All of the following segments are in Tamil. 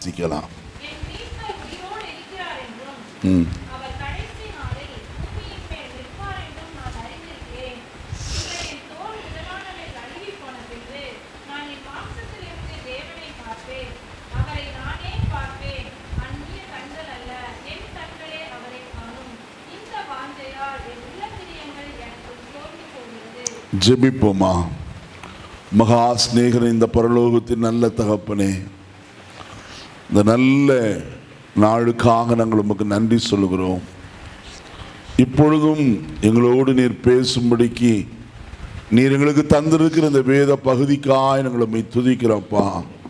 சிக்கலாம் என் மீட்பர் உயிரோடு இருக்கிறார் என்றும் ம் அவர் கடைசி நாளில் பூமியின் மேல் நிற்பார் என்றும் நான் அறிந்திருக்கிறேன் இவர் என் தோல் முதலானவை அழுகி போன பின்பு நான் என் மாம்சத்திலிருந்து தேவனை பார்ப்பேன் அவரை நானே பார்ப்பேன் அந்நிய கண்கள் அல்ல என் கண்களே அவரை காணும் இந்த வாஞ்சையால் என் உள்ளத்திரியங்கள் எனக்கு சோர்ந்து போகிறது ஜெபிப்போமா மகா சிநேகர் இந்த பரலோகத்தின் நல்ல தகப்பனே இந்த நல்ல நாளுக்காக நாங்கள் உமக்கு நன்றி சொல்லுகிறோம் இப்பொழுதும் எங்களோடு நீர் பேசும்படிக்கு நீர் எங்களுக்கு தந்திருக்கிற இந்த வேத பகுதிக்காய் நாங்கள் உம்மை துதிக்கிறோம்ப்பா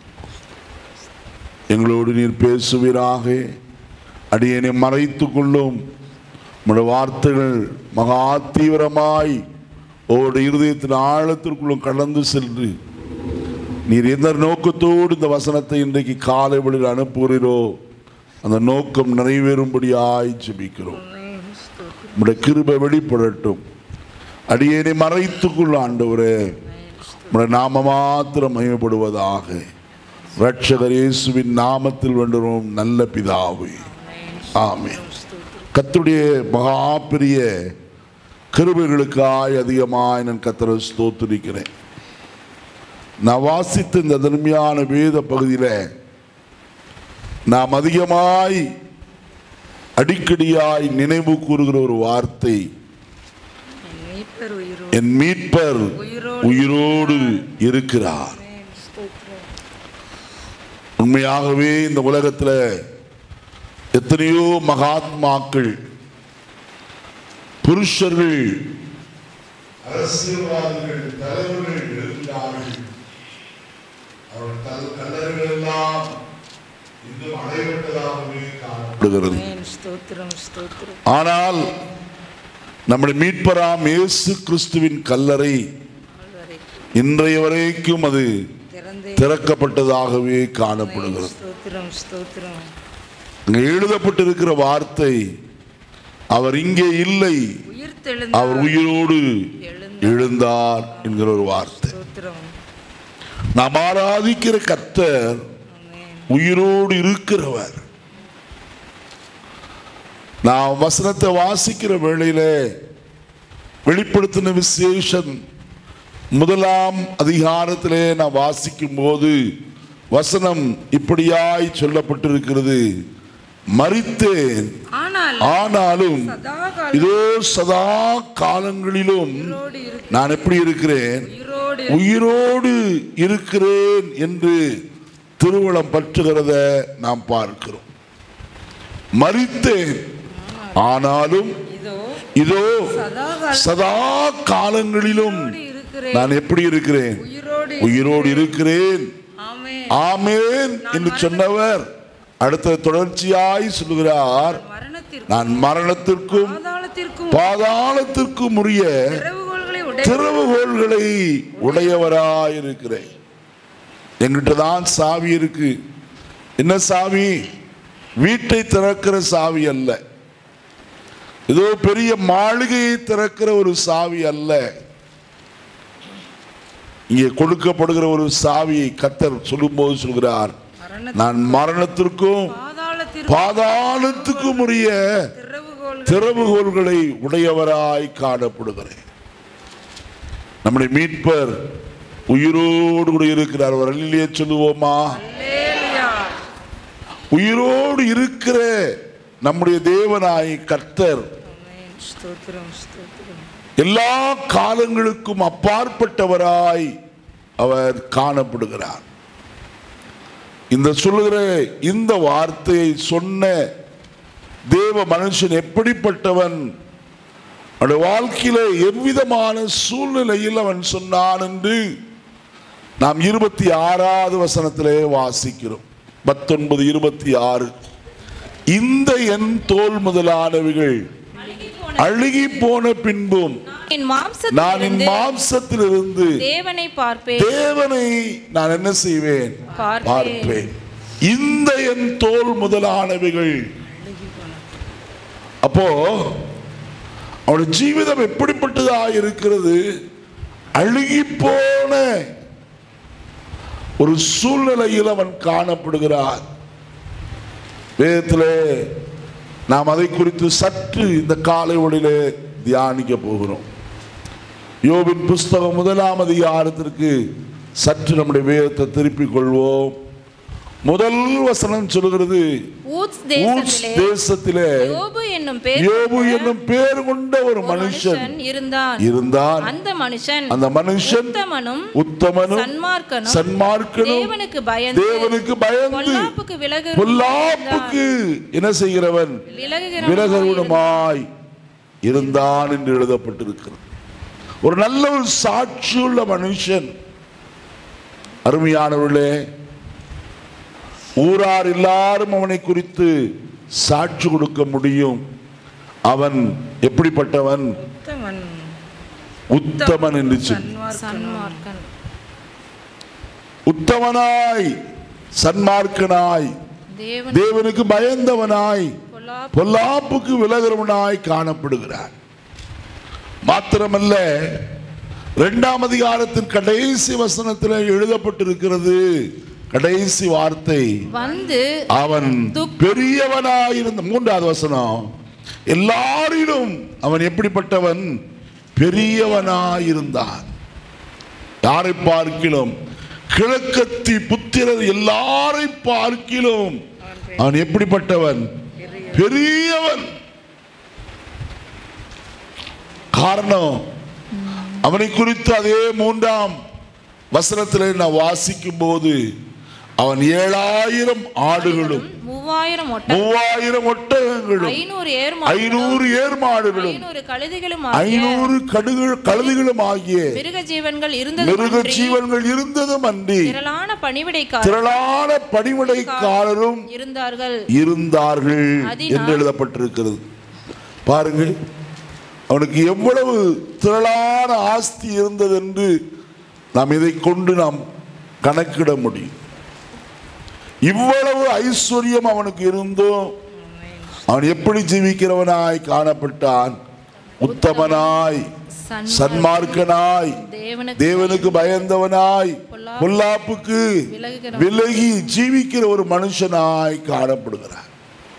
எங்களோடு நீர் பேசுவீராக அடியனை மறைத்து கொள்ளும் உம்முடைய வார்த்தைகள் மகா தீவிரமாய் ஓட இருதயத்தின் ஆழத்திற்குள்ளும் கடந்து சென்று நீர் எந்த நோக்கத்தோடு இந்த வசனத்தை இன்றைக்கு காலை வழியில் அனுப்புகிறீரோ அந்த நோக்கம் நிறைவேறும்படியாய் ஜெபிக்கிறோம் உம்முடைய கிருபை வெளிப்படட்டும் அடியேனை மறைத்துக்குள்ள ஆண்டவரே உம்முடைய நாம மாத்திரம் மகிமைப்படுவதாக ரட்சகர் இயேசுவின் நாமத்தில் வேண்டுகிறோம் நல்ல பிதாவே ஆமென் கர்த்தருடைய மகா பெரிய கிருபைகளுக்காய் அதிகமாய் நான் கத்தரை ஸ்தோத்திரிக்கிறேன் நான் வாசித்த இந்த தர்மியான வேத பகுதியில் நாம் அதிகமாய் அடிக்கடியாய் நினைவு கூறுகிற ஒரு வார்த்தை என் மீட்பர் உயிரோடு என் மீட்பர் உயிரோடு இருக்கிறார் ஸ்தோத்திரம் உண்மையாகவே இந்த உலகத்தில் எத்தனையோ மகாத்மாக்கள் புருஷர்கள் அரசியல்வாதிகள் தலைவர்கள் இருக்கிறார்கள் அவர்கள் தல் கல்லறைகள் எல்லாம் இன்னும் அடைபட்டதாகவே காணப்படுகிறது ஆமென். ஸ்தோத்திரம் ஸ்தோத்திரம் ஆனால் நம்முடைய மீட்பராம் இயேசு கிறிஸ்துவின் கல்லறை நாள் வரைக்கும் இன்றைய வரைக்கும் அது திறந்தே திறக்கப்பட்டதாகவே காணப்படுகிறது ஸ்தோத்திரம் ஸ்தோத்திரம் அங்கே எழுதப்பட்டிருக்கிற வார்த்தை அவர் இங்கே இல்லை உயிர் அவர் தெழுந்தார் உயிரோடு எழுந்தார் எழுந்தார் என்கிற ஒரு வார்த்தை ஸ்தோத்திரம் நாம் ஆராதிக்கிற கர்த்தர் ஆமென். உயிரோடு இருக்கிறவர் நாம் வசனத்தை வாசிக்கிற வேளையில வெளிப்படுத்தின விசேஷம் முதலாம் அதிகாரத்திலே நான் வாசிக்கும் போது வசனம் இப்படியாய் சொல்லப்பட்டிருக்கிறது மறித்தேன் ஆனால் ஆனாலும் சதா காலம் இதோ சதா காலங்களிலும் உயிரோடு இரு- நான் எப்படி இருக்கிறேன் உயிரோடு உயிரோடு இருக்கிறேன் என்று திருவுளம் பற்றுகிறத நாம் பார்க்கிறோம் மறித்தேன் ஆனாலும் இதோ இதோ சதா காலம் சதா காலங்களிலும் இருக்கிறேன் நான் எப்படி இருக்கிறேன் உயிரோடு உயிரோடு இருக்கிறேன் ஆமென் ஆமேன் என்று சொன்னவர் அடுத்த தொடர்ச்சியாய் சொல்லுகிறார் மரணத்திற்கு நான் மரணத்திற்கும் பாதாளத்திற்கும் பாதாளத்திற்கும் உரிய திறவுகோள்களை உடைய திறவுகோள்களை உடையவராயிருக்கிறேன் என்கிட்ட தான் சாவி இருக்கு என்ன சாவி வீட்டை திறக்கிற சாவி அல்ல ஏதோ பெரிய மாளிகையை திறக்கிற ஒரு சாவி அல்ல இங்கே கொடுக்கப்படுகிற ஒரு சாவியை கத்தர் சொல்லும்போது சொல்கிறார் மரண நான் மரணத்திற்கும் பாதாளத்திற்கு பாதாளத்துக்கும் உரிய திறவுகோள்கள் திறவுகோள்களை உடையவராய் காணப்படுகிறேன் நம்முடைய மீட்பர் உயிரோடு கூட இருக்கிறார் ஒரு அல்லிலே சொல்லுவோமா அல்லேலூயா உயிரோடு இருக்கிற நம்முடைய தேவனாய் கர்த்தர் ஆமென் ஸ்தோத்திரம் ஸ்தோத்திரம் எல்லா காலங்களுக்கும் அப்பாற்பட்டவராய் அவர் காணப்படுகிறார் இந்த சொல்லுகிற இந்த வார்த்தையை சொன்ன தேவ மனுஷன் எப்படிப்பட்டவன் அவனுடைய வாழ்க்கையில எவ்விதமான சூழ்நிலையில் அவன் சொன்னான் என்று நாம் இருபத்தி ஆறாவது வசனத்திலே வாசிக்கிறோம் பத்தொன்பது இருபத்தி ஆறு இந்த என் தோல் முதலானவைகள் அழுகி போன அழுகி போன பின்பும் என் நான் என் மாம்சத்திலிருந்து மாம்சத்திலிருந்து தேவனை பார்ப்பேன் தேவனை நான் என்ன செய்வேன் பார்ப்பேன். பார்ப்பேன் இந்த என் தோல் முதலானவைகள் அப்போ அவனுடைய ஜீவிதம் எப்படிப்பட்டதா இருக்கிறது அழுகி போன ஒரு சூழ்நிலையில் அவன் காணப்படுகிறான் வேதத்திலே நாம் அதை குறித்து சற்று இந்த காலை ஒளியிலே தியானிக்க போகிறோம் யோபின் புஸ்தகம் முதலாம் அதிகாரத்திற்கு சற்று நம்முடைய வேதத்தை திருப்பிக் கொள்வோம் முதல் வசனம் சொல்கிறது ஊத்ஸ் ஊத்ஸ் தேசத்திலே தேசத்திலே யோபு என்னும் பேர் யோபு கொண்ட என்னும் பேர் கொண்ட ஒரு ஒரு மனுஷன் மனுஷன் இருந்தான் இருந்தான் அந்த மனுஷன் அந்த மனுஷன் உத்தமனும் உத்தமனும் சன்மார்க்கனும் சன்மார்க்கனும் தேவனுக்கு பயந்து தேவனுக்கு பயந்து பொல்லாப்புக்கு விலகு பொல்லாப்புக்கு என்ன செய்கிறவன் விலகுகிறவனுமாய் விலகருடமாய் இருந்தான் என்று எழுதப்பட்டிருக்கிறது ஒரு நல்ல ஒரு சாட்சியுள்ள மனுஷன் அருமையானவர்களே ஊரார் எல்லாரும் அவனை குறித்து சாட்சி கொடுக்க முடியும் அவன் எப்படிப்பட்டவன் உத்தமன் உத்தமன் என்று சொல்லி சன்மார்க்கனும் சன்மார்க்கன் உத்தமனாய் சன்மார்க்கனாய் தேவன் தேவனுக்கு பயந்தவனாய் பொல்லாப்பு பொல்லாப்புக்கு விலகிறவனாய் காணப்படுகிறார் மாத்திரமல்ல இரண்டாம் அதிகாரத்தின் கடைசி வசனத்தில் எழுதப்பட்டிருக்கிறது கடைசி வார்த்தை வந்து அவன் துக்- பெரியவனாயிருந்த மூன்றாவது வசனம் எல்லாரிலும் அவன் எப்படிப்பட்டவன் பெரியவனாயிருந்தான் யாரை பார்க்கிலும் கிழக்கத்தி புத்திரர் எல்லாரை பார்க்கிலும் அவன் எப்படிப்பட்டவன் பெரியவன் காரணம் அவனை குறித்து அதே மூன்றாம் வசனத்திலே நான் வாசிக்கும் போது அவன் ஏழாயிரம் ஆடுகளும் மூவாயிரம் ஒட்ட மூவாயிரம் ஒட்டகங்களும் ஐநூறு ஏர் ஐநூறு ஏர்மாடுகளும் ஐநூறு கழுதைகளும் ஐநூறு கடுகு கழுதுகளும் ஆகிய மிருக ஜீவன்கள் இருந்தது மிருக ஜீவன்கள் இருந்ததும் அன்றி திரளான பணிவிடைக்காரர் திரளான பணிவிடைக்காரரும் இருந்தார்கள் இருந்தார்கள் அதினால் என்று எழுதப்பட்டிருக்கிறது பாருங்கள் அவனுக்கு எவ்வளவு திரளான ஆஸ்தி இருந்தது என்று நாம் இதை கொண்டு நாம் கணக்கிட முடியும் இவ்வளவு ஐஸ்வர்யம் அவனுக்கு இருந்தும் அவன் எப்படி ஜீவிக்கிறவனாய் காணப்பட்டான் உத்தமனாய் சன் சன்மார்க்கனாய் தேவனுக்கு தேவனுக்கு பயந்தவனாய் பொல்லாப்புக்கு விலகுகிற விலகி ஜீவிக்கிற ஒரு மனுஷனாய் காணப்படுகிறார்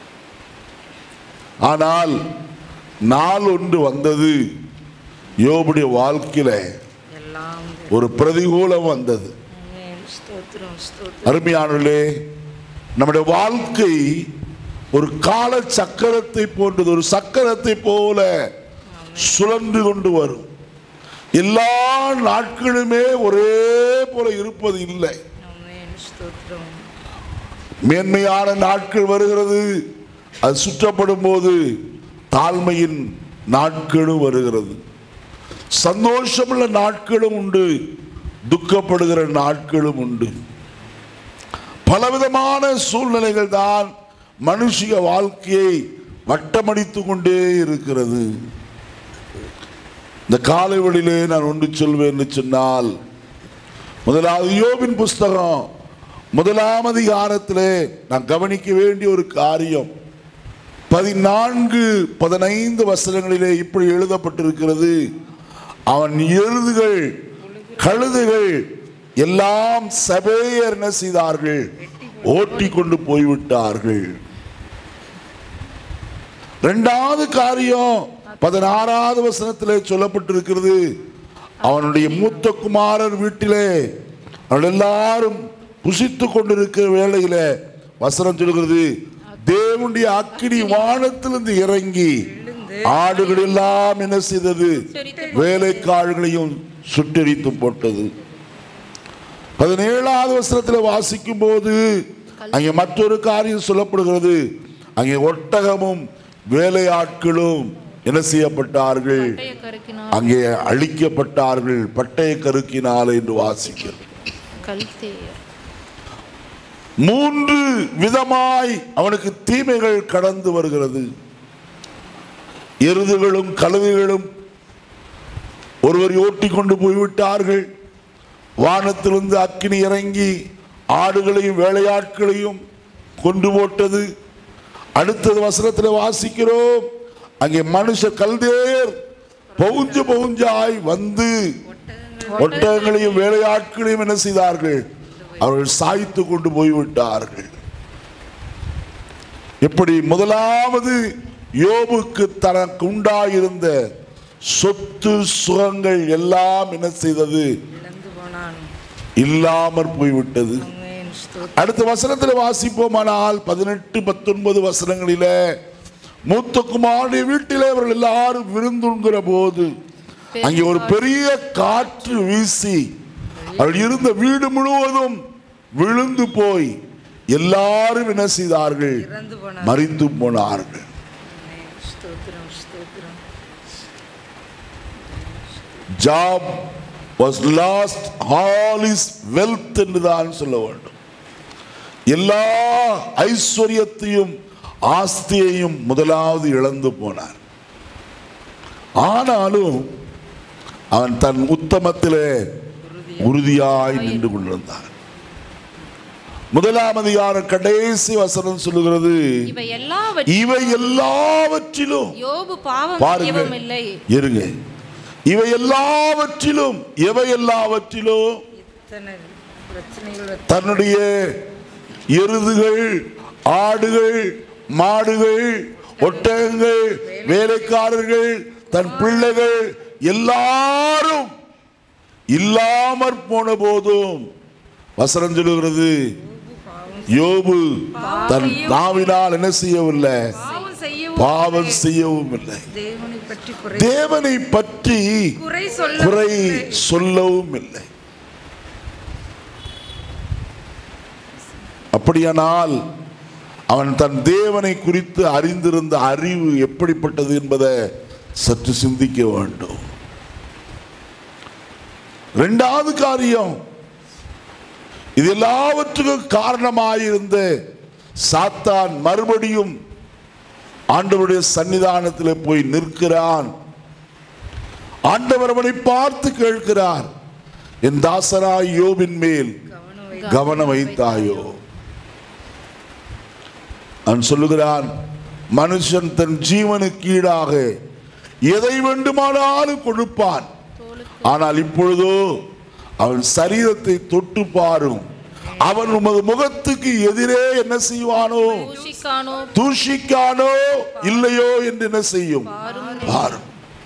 ஆனால் நாள் ஒன்று வந்தது யோபுடைய வாழ்க்கையில எல்லாம் ஒரு பிரதிகூலம் வந்தது ஆமென். ஸ்தோத்திரம் ஸ்தோத்திரம் அருமையானவர்களே நம்முடைய வாழ்க்கை ஒரு கால சக்கரத்தை போன்றது ஒரு சக்கரத்தை போல சுழன்று கொண்டு வரும் எல்லா நாட்களுமே ஒரே போல இருப்பது இல்லை ஆமென். ஸ்தோத்திரம் மேன்மையான நாட்கள் வருகிறது அது சுற்றப்படும் போது தாழ்மையின் நாட்களும் வருகிறது சந்தோஷமுள்ள நாட்களும் உண்டு துக்கப்படுகிற நாட்களும் உண்டு பலவிதமான சூழ்நிலைகள் தான் மனுஷிய வாழ்க்கையை வட்டமடித்து கொண்டே இருக்கிறது இந்த காலை வழியிலே நான் ஒன்று சொல்வேன் என்று சொன்னால் முதலாவது யோபின் புஸ்தகம் முதலாம் அதிகாரத்திலே நான் கவனிக்க வேண்டிய ஒரு காரியம் பதினான்கு பதினைந்து வசனங்களிலே இப்படி எழுதப்பட்டிருக்கிறது அவன் எருதுகள் கழுதுகள் எல்லாம் சபையர் என்ன செய்தார்கள் ஓட்டி கொண்டு போய்விட்டார்கள் இரண்டாவது காரியம் பதினாறாவது வசனத்திலே சொல்லப்பட்டிருக்கிறது அவனுடைய மூத்த குமாரர் வீட்டிலே அவர்கள் எல்லாரும் புசித்து கொண்டிருக்கிற வேளையில வசனம் சொல்கிறது தேவனுடைய அக்கினி வானத்திலிருந்து இறங்கி ஆடுகள் எல்லாம் என்ன செய்தது வேலைக்காரர்களையும் சுட்டெரித்து போட்டது பதினேழாவது வசனத்தில் வாசிக்கும் போது அங்கே மற்றொரு காரியம் சொல்லப்படுகிறது அங்கே ஒட்டகமும் வேலையாட்களும் என்ன செய்யப்பட்டார்கள் பட்டய கருக்கினால் அங்கே அழிக்கப்பட்டார்கள் பட்டய கருக்கினால் என்று வாசிக்கிறோம் கல்தேயர் மூன்று விதமாய் அவனுக்கு தீமைகள் கடந்து வருகிறது எருதுகளும் கழுதைகளும் ஒருவர் ஓட்டி கொண்டு போய்விட்டார்கள் வானத்திலிருந்து அக்கினி இறங்கி ஆடுகளையும் வேலையாட்களையும் கொண்டு போட்டது அடுத்தது வசனத்தில் வாசிக்கிறோம் அங்கே மனுஷர் கல்தேர் பவுஞ்சு பவுஞ்சாய் வந்து ஒட்டகங்களையும் வேலையாட்களையும் என்ன செய்தார்கள் அவர்கள் சாய்த்து கொண்டு போய்விட்டார்கள் எப்படி முதலாவது யோபுக்கு தனக்கு உண்டாயிருந்த சொத்து சுகங்கள் எல்லாம் என்ன செய்தது இழந்து போனான் இல்லாமற் போய்விட்டது ஆமென் ஸ்தோத்திரம் அடுத்த வசனத்தில் வாசிப்போமானால் பதினெட்டு பத்தொன்பது வசனங்களில மூத்த குமாரனுடைய வீட்டிலே அவர்கள் எல்லாரும் விருந்துண்கிற போது அங்கே ஒரு பெரிய காற்று வீசி அவள் இருந்த வீடு முழுவதும் விழுந்து போய் எல்லாரும் என்ன செய்தார்கள் இறந்து போனான் மறித்து போனார்கள் ஆமென் ஸ்தோத்திரம் ஸ்தோத்திரம் Job was lost all is wealth என்று தான் சொல்ல வேண்டும் எல்லா ஐஸ்வர்யத்தையும் ஆஸ்தியையும் முதலாவது இழந்து போனார் ஆனாலும் அவன் தன் உத்தமத்திலே உறுதியாய் நின்று கொண்டிருந்தான் முதலாம் அதிகாரம் கடைசி வசனம் சொல்லுகிறது இவை எல்லாவற்றையும் இவை எல்லாவற்றிலும் யோபு பாவம் பாருங்க செய்யவும் இல்லை இருங்க இவை எல்லாவற்றிலும் எவை எல்லாவற்றிலும் இத்தனை பிரச்சனைகள் தன்னுடைய எருதுகள் ஆடுகள் மாடுகள் ஒட்டகங்கள் வேலைக்காரர்கள் தன் பிள்ளைகள் எல்லாரும் இல்லாமற் போன போதும் வசனம் சொல்லுகிறது யோபு தன் நாவினால் என்ன செய்யவில்லை பாவம் செய்யவும் பாவம் செய்யவும் இல்லை தேவனை பற்றி குறை தேவனை பற்றி குறை சொல்ல குறை சொல்லவும் இல்லை அப்படியானால் அவன் தன் தேவனை குறித்து அறிந்திருந்த அறிவு எப்படிப்பட்டது என்பதை சற்று சிந்திக்க வேண்டும் இரண்டாவது காரியம் இது எல்லாவற்றுக்கும் காரணமாயிருந்த சாத்தான் மறுபடியும் ஆண்டவருடைய சன்னிதானத்தில் போய் நிற்கிறான் ஆண்டவர் அவனை பார்த்து கேட்கிறார் என் தாசராய் யோபின் மேல் கவனம் வை கவனம் வைத்தாயோ அவன் சொல்லுகிறான் மனுஷன் தன் ஜீவனுக்கு ஈடாக எதை வேண்டுமானாலும் கொடுப்பான் ஆனால் இப்பொழுதோ அவன் சரீரத்தை தொட்டு பாரும் அவன் உமது முகத்துக்கு எதிரே என்ன செய்வானோ தூஷிக்கானோ தூஷிக்கானோ இல்லையோ என்று என்ன செய்யும் பாரும்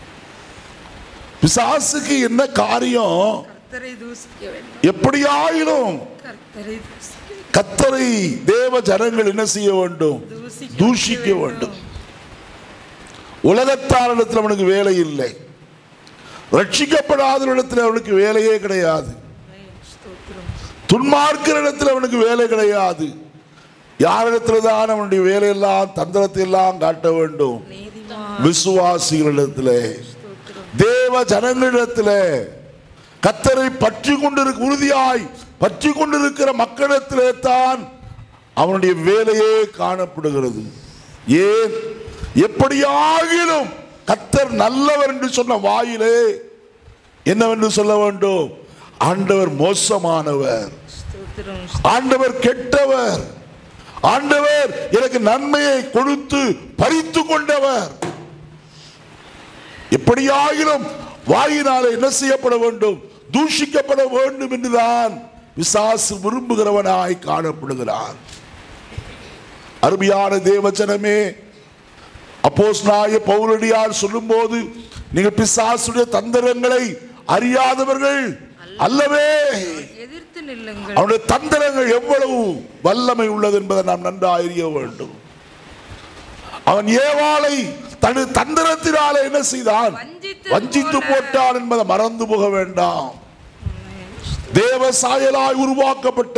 பிசாசுக்கு என்ன காரியம் கர்த்தரை தூசிக்க வேண்டும் எப்படியாயிலும் கர்த்தரை தூசிக்க கத்தரை தேவ ஜனங்கள் என்ன செய்ய வேண்டும் தூசிக்க தூஷிக்க வேண்டும் உலகத்தாரிடத்தில் அவனுக்கு வேலை இல்லை ரட்சிக்கப்படாத இடத்துல அவனுக்கு வேலையே கிடையாது ஆமென். ஸ்தோத்திரம் துன்மார்க்கிற இடத்துல அவனுக்கு வேலை கிடையாது யாரிடத்துல தான் அவனுடைய வேலையெல்லாம் தந்திரத்தை எல்லாம் காட்ட வேண்டும் நீதிமான் விசுவாசிகளிடத்துல ஸ்தோத்திரம் தேவ ஜனங்களிடத்துல கத்தரை பற்றி கொண்டிருக்க உறுதியாய் பற்றி கொண்டிருக்கிற மக்களிடத்திலே தான் அவனுடைய வேலையே காணப்படுகிறது ஏன் எப்படியாகிலும் கத்தர் நல்லவர் என்று சொன்ன வாயிலே என்னவென்று சொல்ல வேண்டும் ஆண்டவர் மோசமானவர் ஸ்தோத்திரம் ஆண்டவர் கெட்டவர் ஆண்டவர் எனக்கு நன்மையை கொடுத்து பறித்து கொண்டவர் எப்படியாகிலும் வாயினாலே என்ன செய்யப்பட வேண்டும் தூஷிக்கப்பட வேண்டும் என்றுதான் விசாசு விரும்புகிறவனாய் காணப்படுகிறான் அருமையான தேவச்சனமே அப்போஸ் நாய பவுலடியார் சொல்லும்போது நீங்கள் பிசாசுடைய தந்திரங்களை அறியாதவர்கள் அல்லவே எதிர்த்து நில்லுங்கள் அவனுடைய தந்திரங்கள் எவ்வளவு வல்லமை உள்ளது என்பதை நாம் நன்றாக அறிய வேண்டும் அவன் ஏவாளை தனது தந்திரத்தினாலே என்ன செய்தான் வஞ்சித்து வஞ்சித்து போட்டான் என்பதை மறந்து போக வேண்டாம் தேவ சாயலாய் உருவாக்கப்பட்ட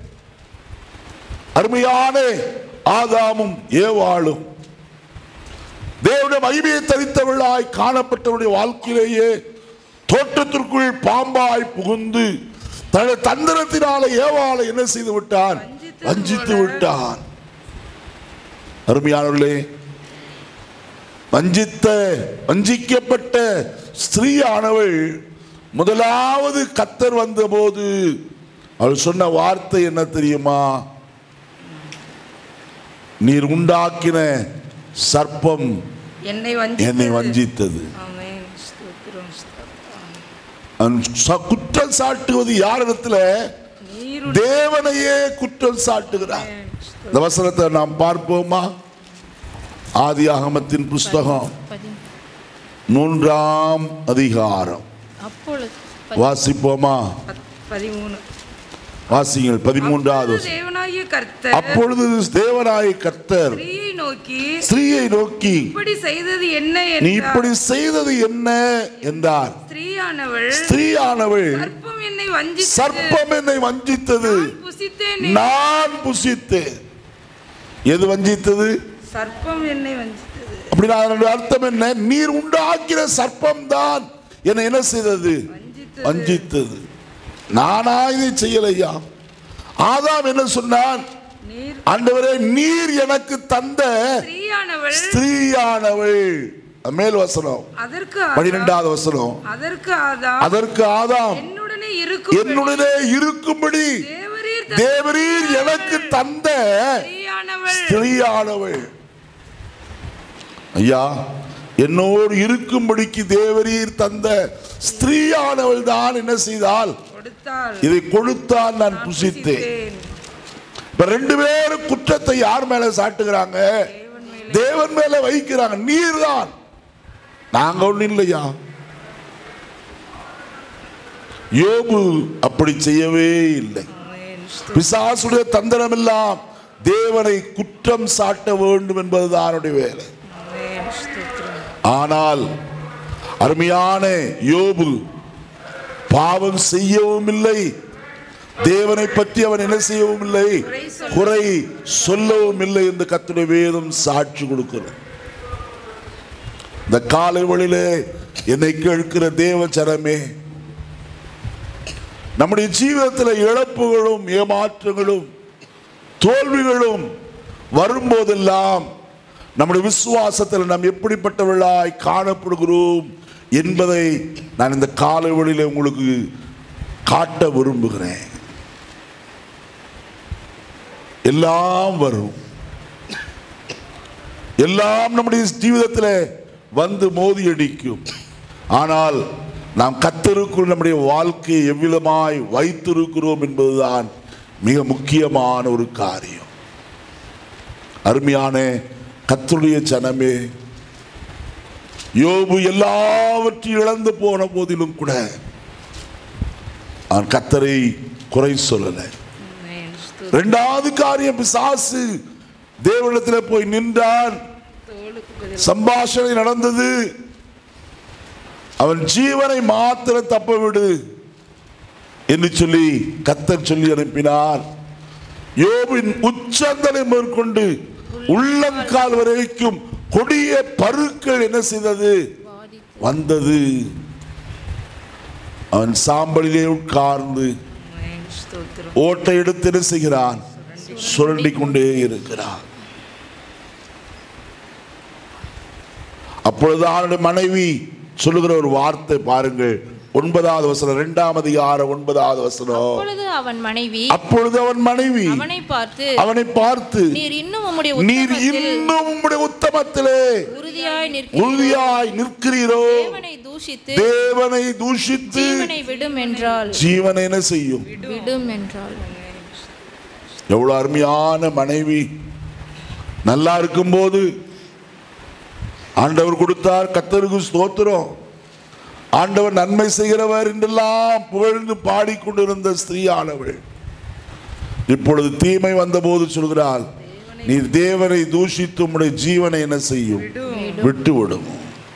அருமையான ஆதாமும் ஏவாளும் தேவனுடைய மகிமையை தரித்தவர்களாய் காணப்பட்டவருடைய வாழ்க்கையிலேயே தோட்டத்திற்குள் பாம்பாய் புகுந்து தனது தந்திரத்தினால ஏவாளை என்ன செய்து விட்டான் வஞ்சித்து வஞ்சித்து போல. விட்டான் அருமையானவர்களே வஞ்சித்த வஞ்சிக்கப்பட்ட ஸ்திரீயானவள் முதலாவது கத்தர் வந்தபோது அவள் சொன்ன வார்த்தை என்ன தெரியுமா நீர் உண்டாக்கின சர்ப்பம் என்னை என்னை வஞ்சித்தது வஞ்சித்தது ஆமென் ஸ்தோத்திரம் ஸ்தோத்திரம் அவன் ச- குற்றம் சாட்டுவது யாரிடத்துல நீரு தேவனையே குற்றம் சாட்டுகிறார் இந்த வசனத்தை நாம் பார்ப்போமா ஆதியாகமத்தின் புஸ்தகம் பதி மூன்றாம் அதிகாரம் அப்பொழுது வாசிப்போமா பத்- பதிமூணு வாசிங்கள் பதிமூன்றாவது அப்பொழுது வசனம். தேவனாகிய கர்த்தர் அப்பொழுது தேவனாய கர்த்தர் ஸ்திரீயை நோக்கி ஸ்திரீயை நோக்கி இப்படி செய்தது என்ன நீ என்றார் இப்படி செய்தது என்ன என்றார் ஸ்திரீயானவள் ஸ்திரீயானவள் சர்ப்பம் என்னை வஞ்சித்தது சர்ப்பம் என்னை வஞ்சித்தது நான் புசித்தேன் நான் புசித்தேன் எது வஞ்சித்தது சர்ப்பம் என்னை வஞ்சித்தது அப்படின்னா அதனுடைய அர்த்தம் என்ன நீர் உண்டாக்கிற சர்ப்பம் தான் என்னை என்ன செய்தது வஞ்சித்தது வஞ்சித்தது நானா இதை செய்யலையா ஆதாம் என்ன சொன்னான் நீர் ஆண்டவரே நீர் எனக்கு தந்த ஸ்திரீயானவள் ஸ்திரீயானவள் மேல் வசனம் அதற்கு ஆதாம், பனிரெண்டாவது வசனம் அதற்கு ஆதாம் அதற்கு ஆதாம் என்னுடனே இருக்கும் என்னுடனே இருக்கும்படி தேவரீர் தேவரீர் எனக்கு தந்த ஸ்திரீயானவள் ஸ்திரீயானவள் ஐயா என்னோடு இருக்கும்படிக்கு தேவரீர் தந்த ஸ்திரீயானவள் தான் என்ன செய்தால் கொடுத்தாள் இதை கொடுத்தால் நான் புசித்தேன் புசித்தேன். இப்ப ரெண்டு பேரும் குற்றத்தை யார் மேல சாட்டுகிறாங்க தேவன் மேலே தேவன் மேல வைக்கிறாங்க நீர் தான் நாங்க ஒண்ணு இல்லையா யோபு அப்படி செய்யவே இல்லை ஆமென். பிசாசுடைய தந்திரம் எல்லாம் தேவனை குற்றம் சாட்ட வேண்டும் என்பதுதான் அவனுடைய வேலை ஆமென். ஸ்தோத்திரம். ஆனால் அருமையான யோபு பாவம் செய்யவும் இல்லை தேவனை பற்றி அவன் என்ன செய்யவும் இல்லை குறை சொல்லவும் இல்லை என்று கத்துடைய வேதம் சாட்சி கொடுக்கிறது இந்த காலை வழியிலே என்னை கேட்கிற தேவ ஜனமே நம்முடைய ஜீவிதத்தில் இழப்புகளும் ஏமாற்றங்களும் தோல்விகளும் வரும்போதெல்லாம் நம்முடைய விசுவாசத்தில் நாம் எப்படிப்பட்டவர்களாய் காணப்படுகிறோம் என்பதை நான் இந்த காலை வழியில உங்களுக்கு காட்ட விரும்புகிறேன் எல்லாம் வரும் எல்லாம் நம்முடைய ஜீவிதத்தில் வந்து மோதி அடிக்கும் ஆனால் நாம் கத்தருக்குள் நம்முடைய வாழ்க்கையை எவ்விதமாய் வைத்திருக்கிறோம் என்பதுதான் மிக முக்கியமான ஒரு காரியம் அருமையான கத்தருடைய ஜனமே யோபு எல்லாவற்றையும் இழந்து போன போதிலும் கூட அவன் கத்தரை குறை சொல்லலை ஆமென். ஸ்தோத்திரம். இரண்டாவது காரியம் பிசாசு தேவனிடத்தில் போய் நின்றான் தோளுக்கு பதில் சம்பாஷணை நடந்தது அவன் ஜீவனை மாத்திரம் தப்ப விடு என்று சொல்லி கத்தர் சொல்லி அனுப்பினார் யோபின் உச்சந்தலை மேற்கொண்டு உள்ளங்கால் வரைக்கும் கொடிய பருக்கள் என்ன செய்தது வந்தது அவன் சாம்பலிலே உட்கார்ந்து ஆமென். ஸ்தோத்திரம். ஓட்டை எடுத்து என்ன செய்கிறான் சுரண்டி கொண்டே இருக்கிறான் அப்பொழுது அவனுடைய மனைவி சொல்லுகிற ஒரு வார்த்தை பாருங்கள் ஒன்பதாவது வசனம் இரண்டாம் அதிகாரம் ஒன்பதாவது வசனம் அப்பொழுது அவன் மனைவி அப்பொழுது அவன் மனைவி அவனை பார்த்து அவனை பார்த்து நீர் இன்னும் உம்முடைய நீர் உத்தமத்தில் இன்னும் உம்முடைய உத்தமத்திலே உறுதியாய் நிற்க உறுதியாய் நிற்கிறீரோ தேவனை தூஷித்து தேவனை தூஷித்து ஜீவனை விடும் என்றால் ஜீவனை என்ன செய்யும் விடும் என்றால் எவ்வளவு அருமையான மனைவி நல்லா இருக்கும்போது ஆண்டவர் கொடுத்தார் கத்தருக்கு ஸ்தோத்திரம் ஆண்டவர் நன்மை செய்கிறவர் என்றெல்லாம் புகழ்ந்து பாடிக்கொண்டிருந்த ஸ்திரீயானவள் இப்பொழுது தீமை வந்தபோது சொல்கிறாள் நீ தேவனை தூஷித்து உம்முடைய ஜீவனை என்ன செய்யும் விட்டு விடும்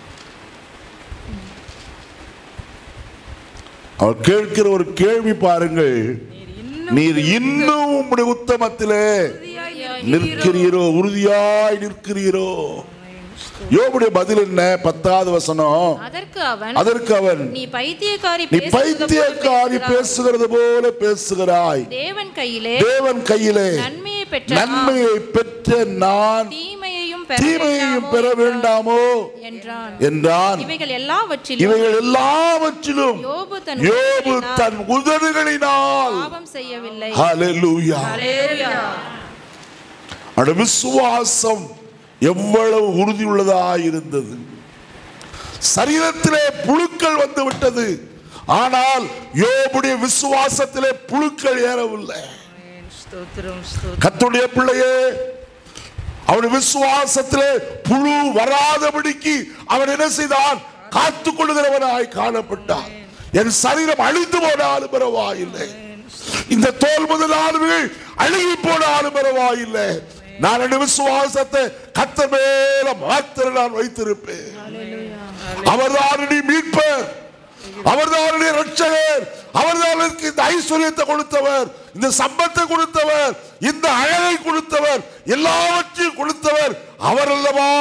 அவர் கேட்கிற ஒரு கேள்வி பாருங்கள் நீர் இன்னும் உம்முடைய உத்தமத்திலே நிற்கிறீரோ உறுதியாய் நிற்கிறீரோ யோபுடைய பதில் என்ன பத்தாவது வசனம் அதற்கு அவன் அதற்கு அவன் நீ பைத்தியக்காரி நீ பேசுகிறது போல பைத்தியக்காரி பேசுகிறாய். பேசுகிறது போல பேசுகிறாய் தேவன் கையிலே தேவன் கையிலே நன்மையை பெற்ற நாம் நன்மையை பெற்ற நான் தீமையையும் பெற தீமையையும் வேண்டாமோ பெற வேண்டாமோ என்றான் என்றான் இவைகள் எல்லாவற்றிலும் இவைகள் எல்லாவற்றிலும் யோபு தன் யோபு உதடுகளினால் தன் உதடுகளினால் பாவம் செய்யவில்லை ஹalleluya ஹalleluya. அவருடைய விசுவாசம் எவ்வளவு உறுதியுள்ளதாய் இருந்தது சரீரத்திலே புழுக்கள் வந்து விட்டது ஆனால் யோபுடைய விசுவாசத்திலே புழுக்கள் ஏறவில்லை ஆமென். ஸ்தோத்திரம் ஸ்தோத்திரம் கத்துடைய பிள்ளையே அவன் விசுவாசத்திலே புழு வராதபடிக்கு அவன் என்ன செய்தான் காத்துக் கொள்ளுகிறவனாய் காணப்பட்டான் என் சரீரம் அழிந்து போனாலும் பரவாயில்லை இந்த தோல் முதலானவர்கள் அழுகி போனாலும் பரவாயில்லை நான் என் விசுவாசத்தை கத்த மேல மாத்திர நான் வைத்திருப்பேன் அவர்தான் நீ மீட்பர் அவர்தான் நீ ரட்சகர் அவர்தான் எனக்கு இந்த ஐஸ்வர்யத்தை கொடுத்தவர் இந்த சம்பத்தை கொடுத்தவர் இந்த அழகை கொடுத்தவர் எல்லாவற்றையும் கொடுத்தவர் அவர் அல்லவா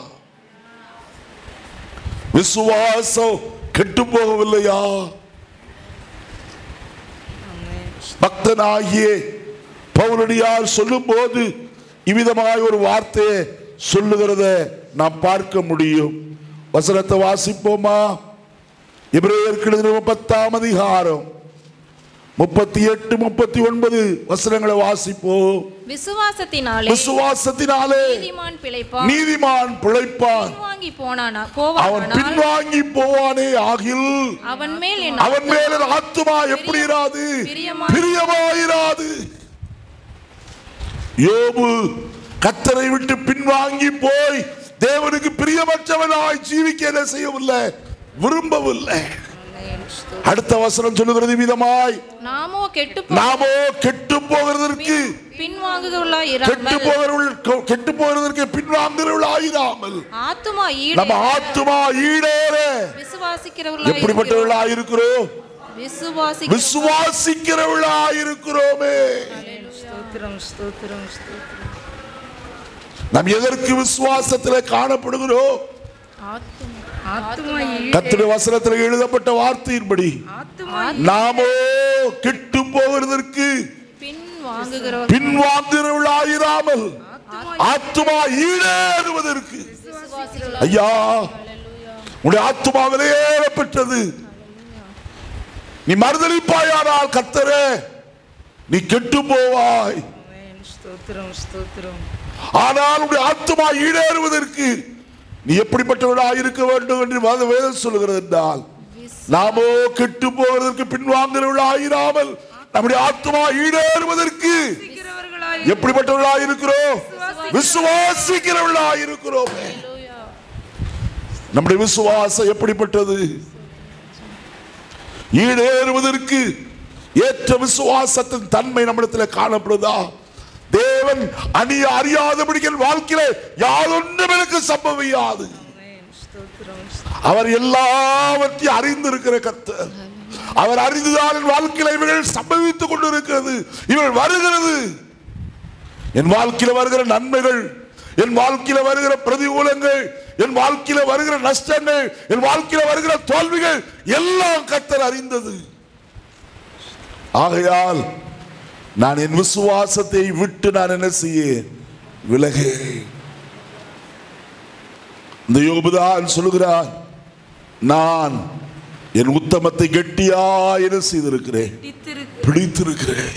விசுவாசம் கெட்டு போகவில்லையா பக்தனாகிய பவுலடியார் சொல்லும் போது இவ்விதமாய் ஒரு வார்த்தையை சொல்லுகிறத நாம் பார்க்க முடியும் வசனத்தை வாசிப்போமா இப்ரேயருக்கு எழுதின பத்தாம் அதிகாரம் முப்பத்தி எட்டு முப்பத்தி ஒன்பது வசனங்களை வாசிப்போம் விசுவாசத்தினாலே விசுவாசத்தினாலே நீதிமான் பிழைப்பான் நீதிமான் பிழைப்பான் பின்வாங்கி போனானா அவன் போவானால் பின்வாங்கி போவானே ஆகில் அவன் மேல் என் அவன் மேல ஆத்துமா எப்படி இராது பிரியமாய் பிரியமாயிராது யோபு கத்தரை விட்டு பின்வாங்கி போய் தேவனுக்கு பிரியமற்றவனாய் ஜீவிக்க என்ன செய்யவில்லை விரும்பவில்லை அடுத்த வசனம் சொல்லுகிறது விதமாய் நாமோ கெட்டு நாமோ கெட்டு போகிறதற்கு பின்வாங்குகிறவர்களாய் கெட்டு இராமல் போகிறவர்கள் கெட்டு போகிறதற்கு பின்வாங்குகிறவர்களாயிராமல் ஆத்துமா நம்ம ஈடு ஆத்துமா ஈடேற விசுவாசிக்கிறவர்களாய் எப்படிப்பட்டவர்களாய் இருக்கிறோம் விசுவாசி விசுவாசிக்கிறவர்களாய் இருக்கிறோமே ஸ்தோத்திரம் ஸ்தோத்திரம் ஸ்தோத்திரம் நாம் எதற்கு விசுவாசத்தில் காணப்படுகிறோம் ஆத்துமா ஈ- கத்திர வசனத்தில் எழுதப்பட்ட வார்த்தையின்படி ஆத்துமா நாமோ கெட்டு போகிறதற்கு பின்வாங்குகிறவர்கள் பின்வாங்குகிறவர்களாயிராமல் ஆத்துமா ஈடேறுவதற்கு ஐயா உடைய ஆத்துமா விலையேறப்பட்டது நீ மறுதளிப்பாயானால் கத்தரே நீ கெட்டு போவாய் ஆமென். ஸ்தோத்திரம் ஸ்தோத்திரம் ஆனால் உடைய ஆத்துமா ஈடேறுவதற்கு நீ எப்படிப்பட்டவனாக இருக்க வேண்டும் என்று மத வேதம் சொல்லுகிறது என்றால் நாமோ கெட்டு போவதற்கு பின்வாங்குகிறவர்களாயிராமல் நம்முடைய ஆத்துமா ஈடேறுவதற்கு இருக்கிறவர்களாய் எப்படிப்பட்டவர்களாக இருக்கிறோம் விசுவாசிக்கிறவர்களாக இருக்கிறோம் நம்முடைய விசுவாசம் எப்படிப்பட்டது ஈடேறுவதற்கு ஏற்ற விசுவாசத்தின் தன்மை நம்மிடத்தில் காணப்படுதா தேவன் அணிய அறியாதபடிகள் வாழ்க்கையில யாதொன்றும் எனக்கு சம்பவியாது ஆமென். ஸ்தோத்திரம் அவர் எல்லாவற்றையும் அறிந்திருக்கிற கர்த்தர் அவர் அறிந்துதான் என் வாழ்க்கையில இவர்கள் சம்பவித்துக் கொண்டிருக்கிறது இவர்கள் வருகிறது என் வாழ்க்கையில வருகிற நன்மைகள் என் வாழ்க்கையில வருகிற பிரதிகூலங்கள் என் வாழ்க்கையில வருகிற நஷ்டங்கள் என் வாழ்க்கையில வருகிற தோல்விகள் எல்லாம் கர்த்தர் அறிந்தது ஆகையால் நான் என் விசுவாசத்தை விட்டு நான் என்ன செய்ய விலகே இந்த யோபுதான் சொல்லுகிறான் நான் என் உத்தமத்தை கெட்டியா என்ன செய்திருக்கிறேன் பிடித்திருக்கு பிடித்திருக்கிறேன்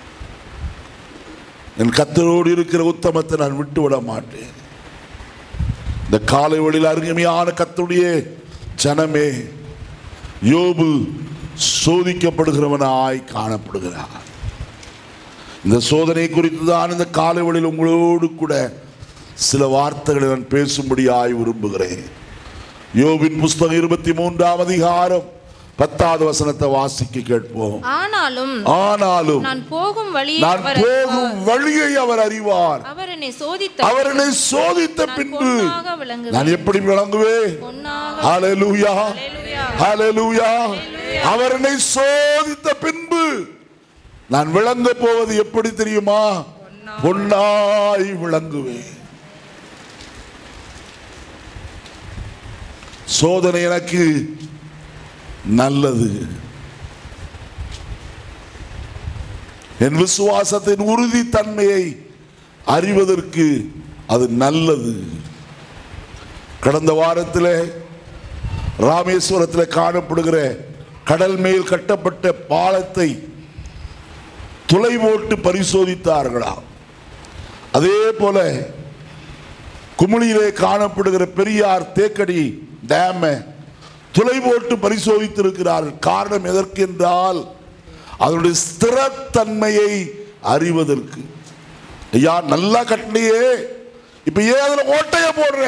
என் கத்தரோடு இருக்கிற உத்தமத்தை நான் விட்டு விட மாட்டேன் இந்த காலை வழியில் அருமையான கத்தருடைய ஜனமே யோபு சோதிக்கப்படுகிறவனாய் காணப்படுகிறார் இந்த சோதனை குறித்து தான் இந்த காலை வழியில் உங்களோடு கூட சில வார்த்தைகளை நான் பேசும்படியாய் விரும்புகிறேன் யோபின் புஸ்தகம் இருபத்தி மூன்றாம் அதிகாரம் பத்தாவது வசனத்தை வாசிக்க கேட்போம் ஆனாலும் ஆனாலும் நான் போகும் வழியை நான் அவர் போகும் அறிவார். வழியை அவர் அறிவார் அவர் என்னை சோதித்த அவர் என்னை சோதித்த நான் பின்பு பொன்னாக விளங்குவேன். நான் எப்படி விளங்குவேன் பொன்னாக ஹalleluya ஹalleluya. ஹalleluya அவர் என்னை சோதித்த பின்பு நான் விளங்க போவது எப்படி தெரியுமா பொன்னாய் விளங்குவேன் சோதனை எனக்கு நல்லது என் விசுவாசத்தின் உறுதித்தன்மையை அறிவதற்கு அது நல்லது கடந்த வாரத்தில் ராமேஸ்வரத்தில் காணப்படுகிற கடல் மேல் கட்டப்பட்ட பாலத்தை துளை போட்டு பரிசோதித்தார்களாம் அதே போல குமிழியிலே காணப்படுகிற பெரியார் தேக்கடி டேமை துளை போட்டு பரிசோதித்திருக்கிறார்கள் காரணம் எதற்கு என்றால் அதனுடைய ஸ்திரத்தன்மையை அறிவதற்கு ஐயா நல்லா கட்டினியே இப்ப இப்ப ஏன் அதுல ஓட்டைய போடுற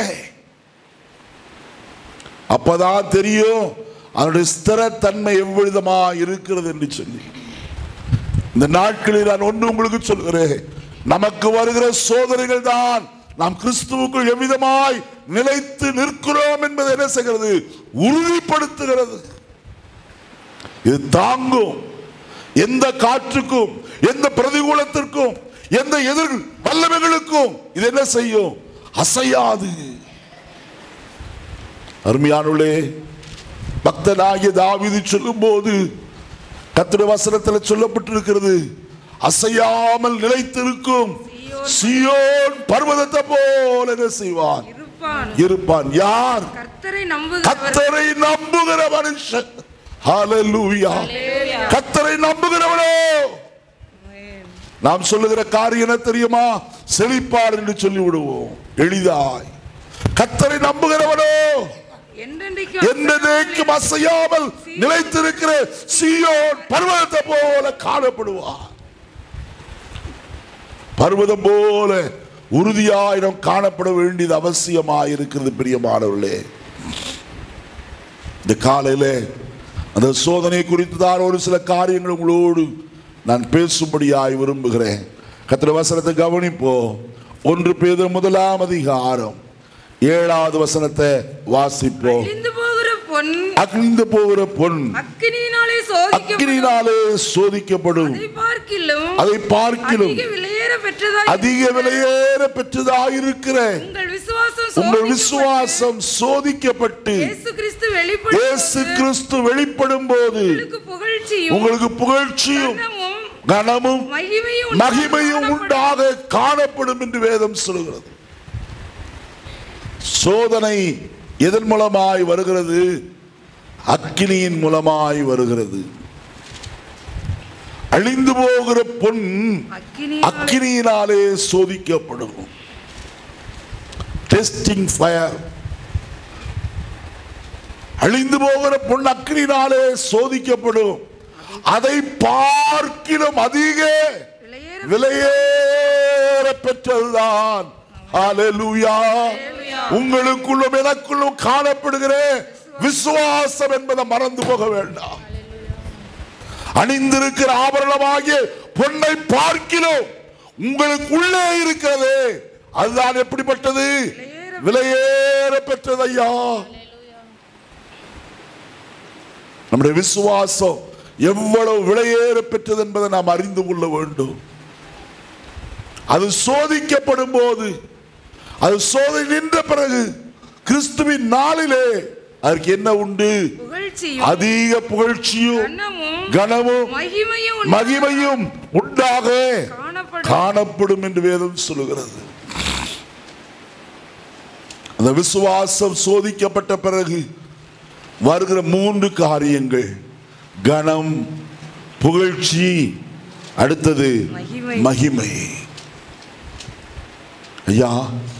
அப்பதான் தெரியும் அதனுடைய ஸ்திரத்தன்மை எவ்விதமா இருக்கிறது என்று சொல்லி இந்த நாட்களில் நான் ஒன்று உங்களுக்கு சொல்கிறேன் நமக்கு வருகிற சோதனைகள் தான் நாம் கிறிஸ்துவுக்குள் எவ்விதமாய் நிலைத்து நிற்கிறோம் என்பதை என்ன செய்கிறது உறுதிப்படுத்துகிறது இது தாங்கும் எந்த காற்றுக்கும் எந்த பிரதிகூலத்திற்கும் எந்த எதிர் வல்லமைகளுக்கும் இது என்ன செய்யும் அசையாது அருமையானுள்ளே பக்தனாகிய தாவீது சொல்லும்போது கர்த்தருடைய வசனத்தில் சொல்லப்பட்டிருக்கிறது அசையாமல் நிலைத்திருக்கும் சியோன் பர்வதத்தை போல என்ன செய்வான் இருப்பான் இருப்பான் யார் கர்த்தரை நம்புகிறவர் கத்தரை நம்புகிற மனுஷன் ஹalleluya கத்தரை நம்புகிறவனோ நாம் சொல்லுகிற காரியம் என்ன தெரியுமா செழிப்பார் என்று சொல்லி விடுவோம் எளிதாய் கத்தரை நம்புகிறவனோ என்றென்றைக்கும் என்னைக்கும் அசையாமல் நிலைத்திருக்கிற சீயோன் பர்வதத்தை போல காணப்படுவார் பர்வதம் போல உறுதியாயிரம் காணப்பட வேண்டியது அவசியமாக இருக்கிறது பிரியமானவர்களே இந்த காலையில அந்த சோதனை குறித்து தான் ஒரு சில காரியங்கள் உங்களோடு நான் பேசும்படியாய் விரும்புகிறேன் கத்திர வசனத்தை கவனிப்போம் ஒன்று பேத முதலாம் அதிகாரம் ஏழாவது வசனத்தை வாசிப்போம் அழிந்து போகிற பொன் அழிந்து போகிற பொன் அக்கினியினாலே சோதிக்கப்படும் அக்கினினாலே சோதிக்கப்படும் அதை பார்க்கிலும் அதை பார்க்கிலும் அதிக விலையேற பெற்றதாய் அதிக விலையேற பெற்றதாயிருக்கிற உங்கள் விசுவாசம் உங்கள் சோதிக்கப்பட்டு விசுவாசம் சோதிக்கப்பட்டு இயேசு கிறிஸ்து வெளிப்படும் இயேசு கிறிஸ்து வெளிப்படும் போது உங்களுக்கு புகழ்ச்சியும் உங்களுக்கு புகழ்ச்சியும் கனமும் கனமும் மகிமையும் மகிமையும் உண்டாக உண்டாக காணப்படும் என்று வேதம் சொல்கிறது சோதனை எதன் மூலமாய் வருகிறது அக்கினியின் மூலமாய் வருகிறது அழிந்து போகிற பொன் அக்கினி அக்கினியினாலே சோதிக்கப்படும் டெஸ்டிங் ஃபயர் அழிந்து போகிற பொன் அக்கினியினாலே சோதிக்கப்படும் அதை பார்க்கிலும் அதிக விலையேற விலையேற பெற்றதுதான் ஹalleluya உங்களுக்குள்ளும் எனக்குள்ளும் காணப்படுகிற விசுவாசம் என்பதை மறந்து போக வேண்டாம் அணிந்திருக்கிற ஆபரணமாகிய பொன்னை பார்க்கிலும் உங்களுக்கு உள்ளே இருக்கிறது அதுதான் எப்படிப்பட்டது விலையேற பெற்றது ஐயா நம்முடைய விசுவாசம் எவ்வளவு விலையேற பெற்றது என்பதை நாம் அறிந்து கொள்ள வேண்டும் அது சோதிக்கப்படும் போது அது சோதனை நின்ற பிறகு கிறிஸ்துவின் நாளிலே அதற்கு என்ன உண்டு புகழ்ச்சியும் அதிக புகழ்ச்சியும் கனமும் கனமும் மகிமையும் உண்டாக மகிமையும் உண்டாக காணப்படும் காணப்படும் என்று வேதம் சொல்லுகிறது அந்த விசுவாசம் சோதிக்கப்பட்ட பிறகு வருகிற மூன்று காரியங்கள் கனம் புகழ்ச்சி அடுத்தது மகிமை. மகிமை ஐயா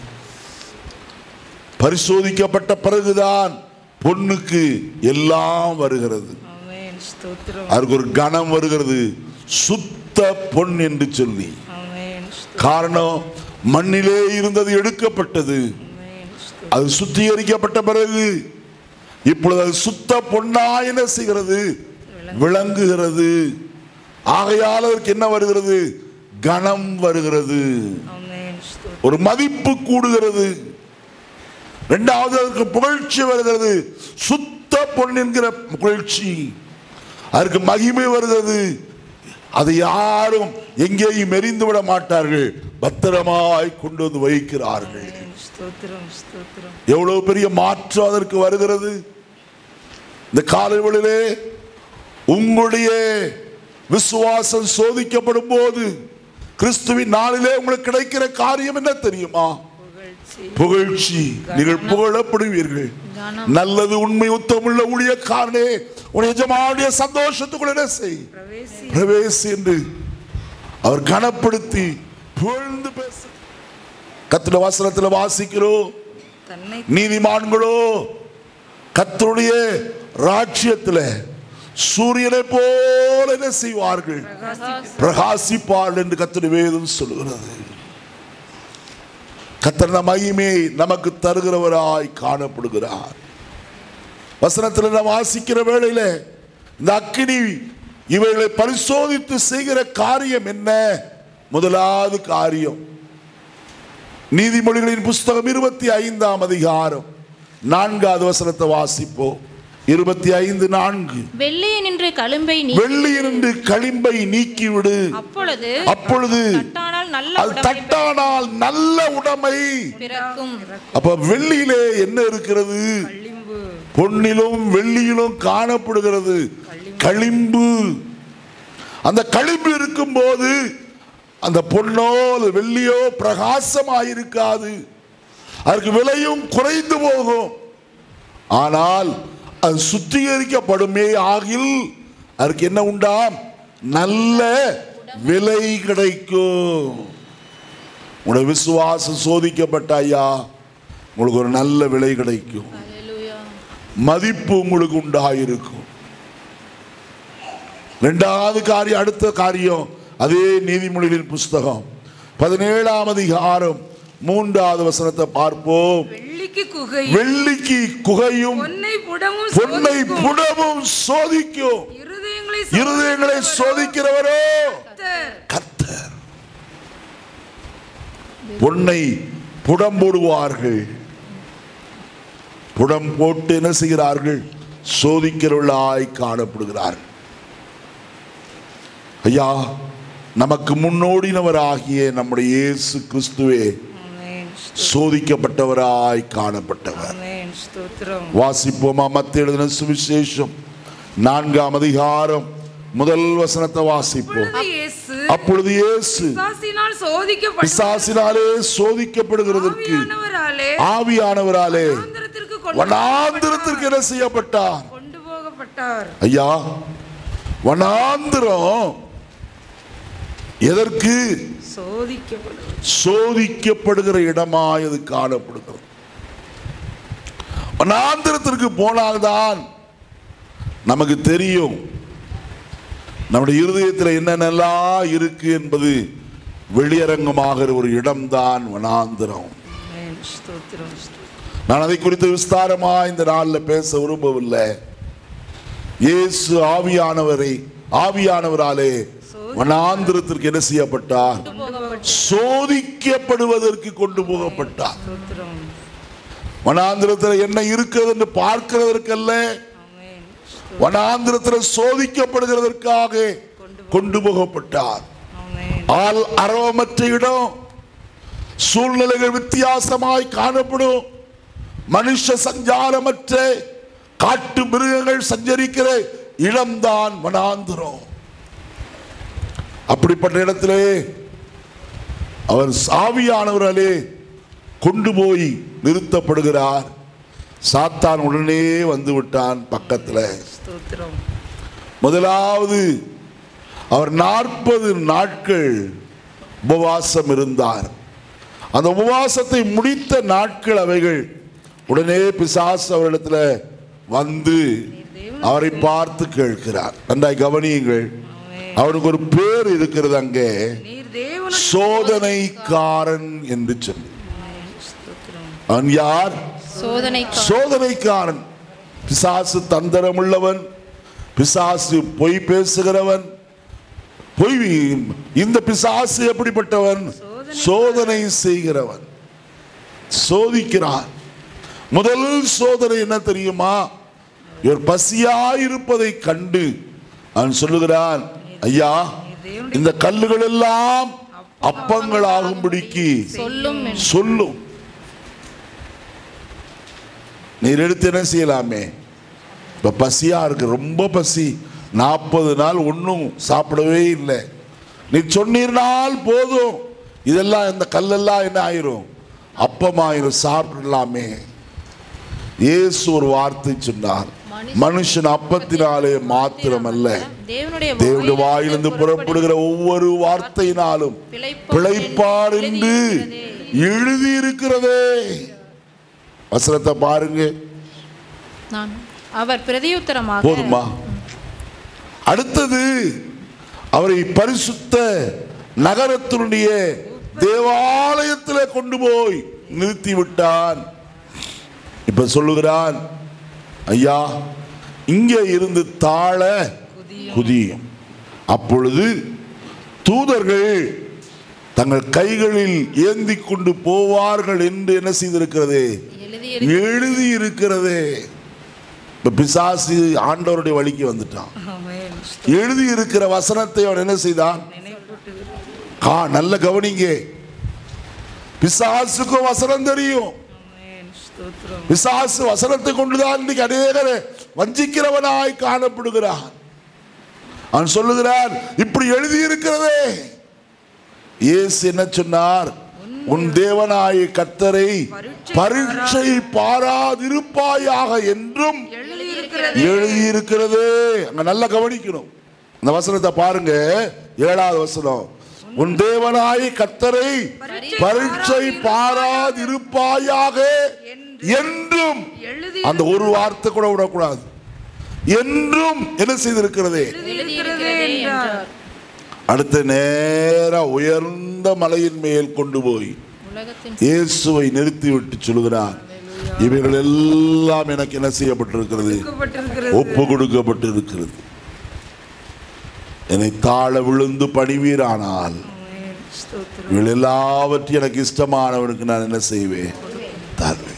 பரிசோதிக்கப்பட்ட பிறகுதான் பொண்ணுக்கு எல்லாம் வருகிறது ஆமென் ஸ்தோத்திரம் அதற்கு ஒரு கனம் வருகிறது சுத்த பொன் என்று சொல்லி ஆமென் ஸ்தோத்திரம் காரணம் மண்ணிலே இருந்தது எடுக்கப்பட்டது ஆமென் ஸ்தோத்திரம் அது சுத்திகரிக்கப்பட்ட பிறகு இப்பொழுது அது சுத்த பொன்னா என்ன செய்கிறது விளங்குகிறது ஆகையால் அதற்கு என்ன வருகிறது கனம் வருகிறது ஆமென் ஸ்தோத்திரம் ஒரு மதிப்பு கூடுகிறது இரண்டாவது அதற்கு புகழ்ச்சி வருகிறது சுத்த பொன் என்கிற புகழ்ச்சி அதற்கு மகிமை வருகிறது அதை யாரும் எங்கேயும் எரிந்து விட மாட்டார்கள் பத்திரமாய் கொண்டு வந்து வைக்கிறார்கள் ஆமென் ஸ்தோத்திரம் ஸ்தோத்திரம் எவ்வளவு பெரிய மாற்றம் அதற்கு வருகிறது இந்த காலைவெளியிலே உங்களுடைய விசுவாசம் சோதிக்கப்படும் போது கிறிஸ்துவின் நாளிலே உங்களுக்கு கிடைக்கிற காரியம் என்ன தெரியுமா புகழ்ச்சி புகழ்ச்சி நீங்கள் புகழப்படுவீர்கள் கனம். நல்லது உண்மை உத்தமுள்ள ஊழியக்காரனே உன் எஜமானுடைய சந்தோஷத்துக்குள்ள என்ன செய் பிரவேசி பிரவேசி என்று அவர் கனப்படுத்தி புகழ்ந்து பேச கத்திர வசனத்தில் வாசிக்கிறோம் தன்னை நீதிமான்களோ கத்தருடைய ராஜ்யத்தில் சூரியனை போல என்ன செய்வார்கள் பிரகாசிப்பார்கள் என்று கத்தருடைய வேதம் சொல்லுகிறது கத்தன மகிமையை நமக்கு தருகிறவராய் காணப்படுகிறார் வசனத்தில் நாம் வாசிக்கிற வேளையில இந்த அக்கினி இவைகளை பரிசோதித்து செய்கிற காரியம் என்ன முதலாவது காரியம் நீதிமொழிகளின் புஸ்தகம் இருபத்தி ஐந்தாம் அதிகாரம் நான்காவது வசனத்தை வாசிப்போம் இருபத்தி ஐந்து நான்கு வெள்ளியை நின்று கழும்பை நீ வெள்ளியிருந்து களிம்பை நீக்கிவிடு அப்பொழுது அப்பொழுது தட்டானால் நல்ல அது உடம்பை தட்டானால் நல்ல உடைமை பிறக்கும் அப்ப வெள்ளியிலே என்ன இருக்கிறது களிம்பு பொன்னிலும் வெள்ளியிலும் காணப்படுகிறது களிம்பு அந்த களிம்பு இருக்கும்போது அந்த பொன்னோ அல்லது வெள்ளியோ பிரகாசமாயிருக்காது அதற்கு விலையும் குறைந்து போகும் ஆனால் அது சுத்திகரிக்கப்படுமே ஆகில் அதற்கு என்ன உண்டாம் நல்ல விலை கிடைக்கும் உங்களுடைய விசுவாசம் சோதிக்கப்பட்ட ஐயா உங்களுக்கு ஒரு நல்ல விலை கிடைக்கும் அல்லேலூயா மதிப்பு உங்களுக்கு உண்டாயிருக்கும் ரெண்டாவது காரியம் அடுத்த காரியம் அதே நீதிமொழிகளின் புஸ்தகம் பதினேழாம் அதிகாரம் மூன்றாவது வசனத்தை பார்ப்போம் வெள்ளிக்கு குகையும் வெள்ளிக்கு குகையும் பொன்னை புடமும் பொன்னை சோதிக்கும். புடமும் சோதிக்கும் இருதயங்களை இருதயங்களை சோதிக்கிறவரோ கர்த்தர். கர்த்தர் பொன்னை புடம் போடுவார்கள் புடம் போட்டு என்ன செய்கிறார்கள் சோதிக்கிறவர்களாய் காணப்படுகிறார்கள் ஐயா நமக்கு முன்னோடினவராகிய நம்முடைய இயேசு கிறிஸ்துவே ஆமென். சோதிக்கப்பட்டவராய் காணப்பட்டவர் ஆமென். ஸ்தோத்திரம் வாசிப்போமா மத்த எழுதின சுவிசேஷம் நான்காம் அதிகாரம் முதல் வசனத்தை வாசிப்போம் அப்பொழுது இயேசு அப்பொழுது இயேசு பிசாசினால் சோதிக்கப்பட்ட பிசாசினாலே சோதிக்கப்படுகிறதற்கு ஆவியானவராலே ஆவியானவராலே வனாந்திரத்திற்கு கொண்டு வனாந்திரத்திற்கு என்ன செய்யப்பட்டார் கொண்டு போகப்பட்டார் ஐயா வனாந்திரம் எதற்கு சோதிக்கப்படும் சோதிக்கப்படுகிற இடமாய் அது காணப்படுகிறது வனாந்திரத்திற்கு போனால்தான் நமக்கு தெரியும் நம்முடைய இருதயத்தில் என்னென்னலாம் இருக்கு என்பது வெளியரங்கமாகிற ஒரு இடம்தான் வனாந்திரம் ஆமென். ஸ்தோத்திரம் ஸ்தோத்திரம். நான் அதை குறித்து விஸ்தாரமா இந்த நாளில் பேச விரும்பவில்லை இயேசு ஆவியானவரை ஆவியானவராலே வனாந்திரத்திற்கு என்ன செய்யப்பட்டார் சோதிக்கப்படுவதற்கு கொண்டு போகப்பட்டார் ஸ்தோத்திரம் வனாந்திரத்தில் என்ன இருக்கிறது என்று பார்க்கிறதற்கல்ல ஆமென். வனாந்திரத்தில் சோதிக்கப்படுகிறதற்காக கொண்டு போகப்பட்டார் ஆமென். ஆள் அரவமற்ற இடம் சூழ்நிலைகள் வித்தியாசமாய் காணப்படும் மனுஷ சஞ்சாரமற்ற காட்டு மிருகங்கள் சஞ்சரிக்கிற இடம்தான் வனாந்திரம் அப்படிப்பட்ட இடத்திலே அவர் சாவியானவராலே கொண்டு போய் நிறுத்தப்படுகிறார் சாத்தான் உடனே வந்து விட்டான் பக்கத்தில் ஸ்தோத்திரம் முதலாவது அவர் நாற்பது நாட்கள் உபவாசம் இருந்தார் அந்த உபவாசத்தை முடித்த நாட்கள் அவைகள் உடனே பிசாசு அவரிடத்துல வந்து அவரை பார்த்து கேட்கிறார் நன்றாய் கவனியுங்கள் அவனுக்கு ஒரு பேர் இருக்கிறது அங்கே நீர் தேவனுடைய சோதனைக்காரன் என்று சொல்லி ஸ்தோத்திரம் அவன் யார் சோதனை சோதனைக்காரன் பிசாசு தந்திரமுள்ளவன் பிசாசு பொய் பேசுகிறவன் பொய் இந்த பிசாசு எப்படிப்பட்டவன் சோதனை செய்கிறவன் சோதிக்கிறான் முதல் சோதனை என்ன தெரியுமா இவர் பசியாயிருப்பதை கண்டு அவன் சொல்லுகிறான் ஐயா இந்த கல்லுகள் எல்லாம் அப்பங்களாகும்படிக்கு சொல்லும் என்று சொல்லும் நீர் எடுத்து என்ன செய்யலாமே இப்ப பசியா இருக்கு ரொம்ப பசி நாற்பது நாள் ஒன்றும் சாப்பிடவே இல்லை நீ சொன்னீர்னால் போதும் இதெல்லாம் இந்த கல்லெல்லாம் என்ன ஆயிரும் அப்பமாயிரும் சாப்பிடலாமே இயேசு ஒரு வார்த்தை சொன்னார் மனுஷன் அப்பத்தினாலே மாத்திரமல்ல தேவனுடைய தேவனுடைய வாயிலிருந்து புறப்படுகிற ஒவ்வொரு வார்த்தையினாலும் பிழைப்பார் என்று எழுதி இருக்கிறதே வசனத்தை பாருங்க நான் அவர் பிரதியுத்தரமாக போதுமா அடுத்தது அவரை பரிசுத்த நகரத்தினுடைய தேவாலயத்தில் கொண்டு போய் நிறுத்தி விட்டான் இப்ப சொல்லுகிறான் ஐயா இங்கே இருந்து தாழ குதியும் அப்பொழுது தூதர்கள் தங்கள் கைகளில் ஏந்தி கொண்டு போவார்கள் என்று என்ன செய்திருக்கிறது எழுதி எழுதி இருக்கிறதே இப்ப பிசாசு ஆண்டவருடைய வழிக்கு வந்துட்டான் ஆமென் எழுதி இருக்கிற வசனத்தை அவன் என்ன செய்தான் நினைப்பூட்டு கா நல்ல கவனிங்க பிசாசுக்கும் வசனம் தெரியும் ஆமென் ஸ்தோத்திரம் பிசாசு வசனத்தை கொண்டுதான் இன்னைக்கு அநேகரை வஞ்சிக்கிறவனாய் காணப்படுகிறான் அவன் சொல்லுகிறான் இப்படி எழுதி இருக்கிறதே இயேசு என்ன சொன்னார் உன் தேவனாய கர்த்தரை பரீட்சை பாராதிருப்பாயாக என்றும் எழுதியிருக்கிறது எழுதியிருக்கிறது அங்க நல்லா கவனிக்கணும் அந்த வசனத்தை பாருங்க ஏழாவது வசனம் உன் தேவனாய் கர்த்தரை பரீட்சை பாராதிருப்பாயாக என்றும் எழுதி அந்த ஒரு வார்த்தை கூட விடக்கூடாது என்றும் என்ன செய்திருக்கிறதே எழுதியிருக்கிறதே என்றார் அடுத்த நேரா உயர்ந்த மலையின் மேல் கொண்டு போய் உலகத்தின் இயேசுவை நிறுத்திவிட்டு சொல்கிறார் இவைகள் எல்லாம் எனக்கு என்ன செய்யப்பட்டிருக்கிறது கொடுக்கப்பட்டிருக்கிறது ஒப்பு கொடுக்கப்பட்டு இருக்கிறது என்னை தாழ விழுந்து பணிவீரானால் ஆமென் ஸ்தோத்திரம் இவள் எல்லாவற்றையும் எனக்கு இஷ்டமானவனுக்கு நான் என்ன செய்வேன் தருவேன்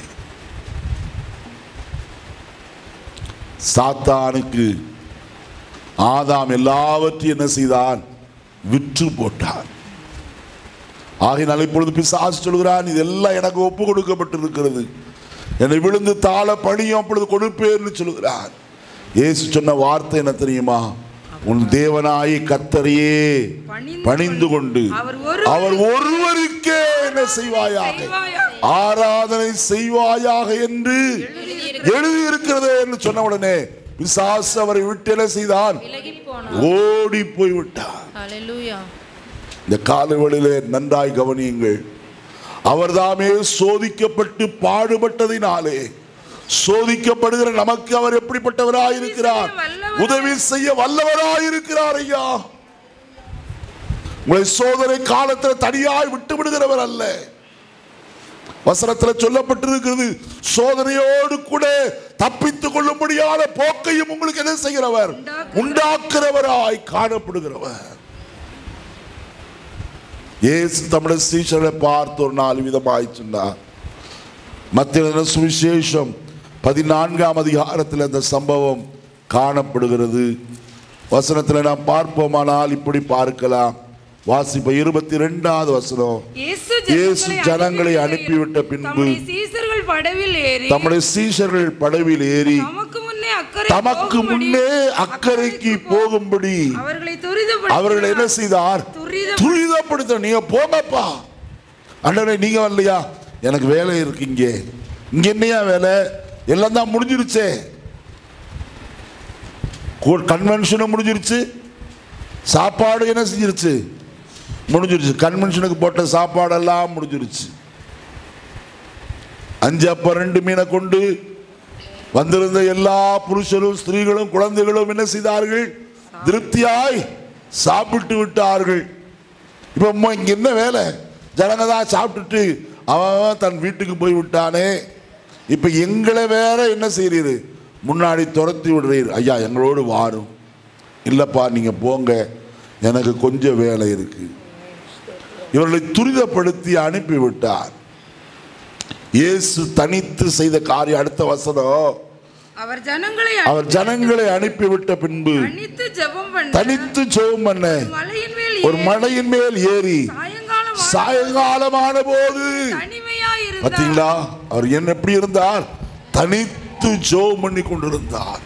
சாத்தானுக்கு ஆதாம் எல்லாவற்றையும் என்ன செய்தான் விற்று போட்டான் ஆகையினால் இப்பொழுது பிசாசு சொல்கிறான் இதெல்லாம் எனக்கு ஒப்பு கொடுக்கப்பட்டிருக்கிறது என்னை விழுந்து தாழ பணியும் அப்பொழுது கொடுப்பேன்னு சொல்கிறான் இயேசு சொன்ன வார்த்தை என்ன தெரியுமா உன் தேவனாய் கர்த்தரையே பணிந்து பணிந்து கொண்டு அவர் ஒரு அவர் ஒருவருக்கே என்ன செய்வாயாக செய்வாயாக. ஆராதனை செய்வாயாக என்று எழுதியிருக்கிறது என்று சொன்ன உடனே பிசாசு அவரை விட்டு என்ன செய்தான் விலகி போனார் ஓடி போய் விட்டார் ஹalleluya இந்த காலவெளியிலே நன்றாய் கவனியுங்கள் அவர்தாமே சோதிக்கப்பட்டு பாடுபட்டதினாலே சோதிக்கப்படுகிற நமக்கு அவர் எப்படிப்பட்டவராயிருக்கிறார் உதவி செய்ய வல்லவராயிருக்கிறார் ஐயா உங்களை சோதனை காலத்தில் தனியாய் விட்டு விடுகிறவர் அல்ல வசனத்தில் சொல்லப்பட்டிருக்கிறது சோதனையோடு கூட தப்பித்துக் கொள்ளும்படியான போக்கையும் உங்களுக்கு என்ன செய்கிறவர் உண்டாக்குறவராய் காணப்படுகிறவர் இயேசு தம்முடைய சீஷரை பார்த்து ஒரு நாலு விதமாய் சொன்னார் மத்திய சுவிசேஷம் பதினான்காம் அதிகாரத்தில் அந்த சம்பவம் காணப்படுகிறது வசனத்தில் நாம் பார்ப்போமானால் இப்படி பார்க்கலாம் வாசிப்ப இருபத்தி ரெண்டாவது வசனம் இயேசு இயேசு ஜனங்களை அனுப்பிவிட்ட பின்பு தம்முடைய சீசர்கள் படவில் ஏறி தம்முடைய சீஷர்கள் படவில் ஏறி தமக்கு முன்னே அக்கறை தமக்கு போகும்படி முன்னே அக்கறைக்கு போகும்படி அவர்களை துரிதப்படுத்தி அவர்கள் என்ன செய்தார் துரிதம் துரிதப்படுத்த நீங்க போங்கப்பா அண்ணனே நீங்க வரலையா எனக்கு வேலை இருக்கு இங்க இங்க என்னையா வேலை எல்லாம் தான் முடிஞ்சிருச்சே கன்வென்ஷனும் முடிஞ்சிருச்சு சாப்பாடு என்ன செஞ்சிருச்சு முடிஞ்சிருச்சு கன்வென்ஷனுக்கு போட்ட சாப்பாடெல்லாம் முடிஞ்சிருச்சு அஞ்சு அப்ப ரெண்டு மீனை கொண்டு வந்திருந்த எல்லா புருஷரும் ஸ்திரீகளும் குழந்தைகளும் என்ன செய்தார்கள் திருப்தியாய் சாப்பிட்டு விட்டார்கள் இப்போ அம்மா இங்க என்ன வேலை ஜனங்க தான் சாப்பிட்டுட்டு அவன் அவன் தன் வீட்டுக்கு போய் விட்டானே இப்போ எங்களை வேற என்ன செய்றீரு முன்னாடி துரத்தி விடுறீர் ஐயா எங்களோடு வாரும் இல்லைப்பா நீங்கள் போங்க எனக்கு கொஞ்சம் வேலை இருக்கு இவர்களை துரிதப்படுத்தி அனுப்பி விட்டார் இயேசு தனித்து செய்த காரியம் அடுத்த வசனம் அவர் ஜனங்களை அவர் ஜனங்களை அனுப்பிவிட்ட பின்பு அணித்து ஜெபம் பண்ண தனித்து ஜெபம் பண்ண மலையின் மேல் ஒரு மலையின் மேல் ஏறி சாயங்காலம் சாயங்காலமான போது தனிமையா இருந்தார் பாத்தீங்களா அவர் என்ன எப்படி இருந்தார் தனித்து ஜெபம் பண்ணி கொண்டிருந்தார்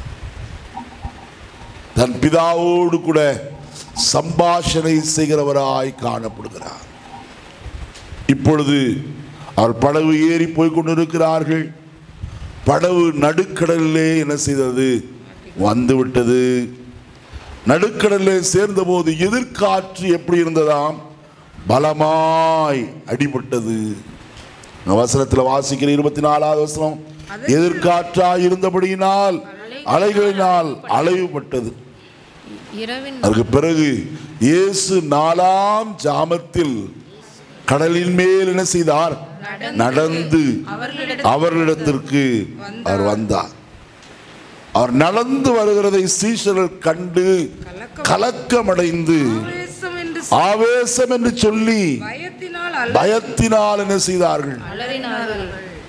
தன் பிதாவோடு கூட சம்பாஷணை செய்கிறவராய் காணப்படுகிறார் இப்பொழுது அவர் படகு ஏறி போய் கொண்டிருக்கிறார்கள் படகு நடுக்கடலிலே என்ன செய்தது வந்து விட்டது நடுக்கடலிலே சேர்ந்தபோது எதிர்காற்று எப்படி இருந்ததாம் பலமாய் அடிபட்டது வசனத்தில் வாசிக்கிற இருபத்தி நாலாவது வசனம் எதிர்காற்றாய் இருந்தபடியினால் அலைகளினால் அலைவுபட்டது இரவின் அதற்கு பிறகு இயேசு நாலாம் ஜாமத்தில் கடலின் மேல் என்ன செய்தார் நடந்து அவர்களிடத்தில் அவர்களிடத்திற்கு அவர் வந்தார் அவர் நடந்து வருகிறதை சீஷர்கள் கண்டு கலக்கமடைந்து ஆவேசம் என்று ஆவேசம் என்று சொல்லி பயத்தினால் அல்ல பயத்தினால் என்ன செய்தார்கள் அலறினார்கள்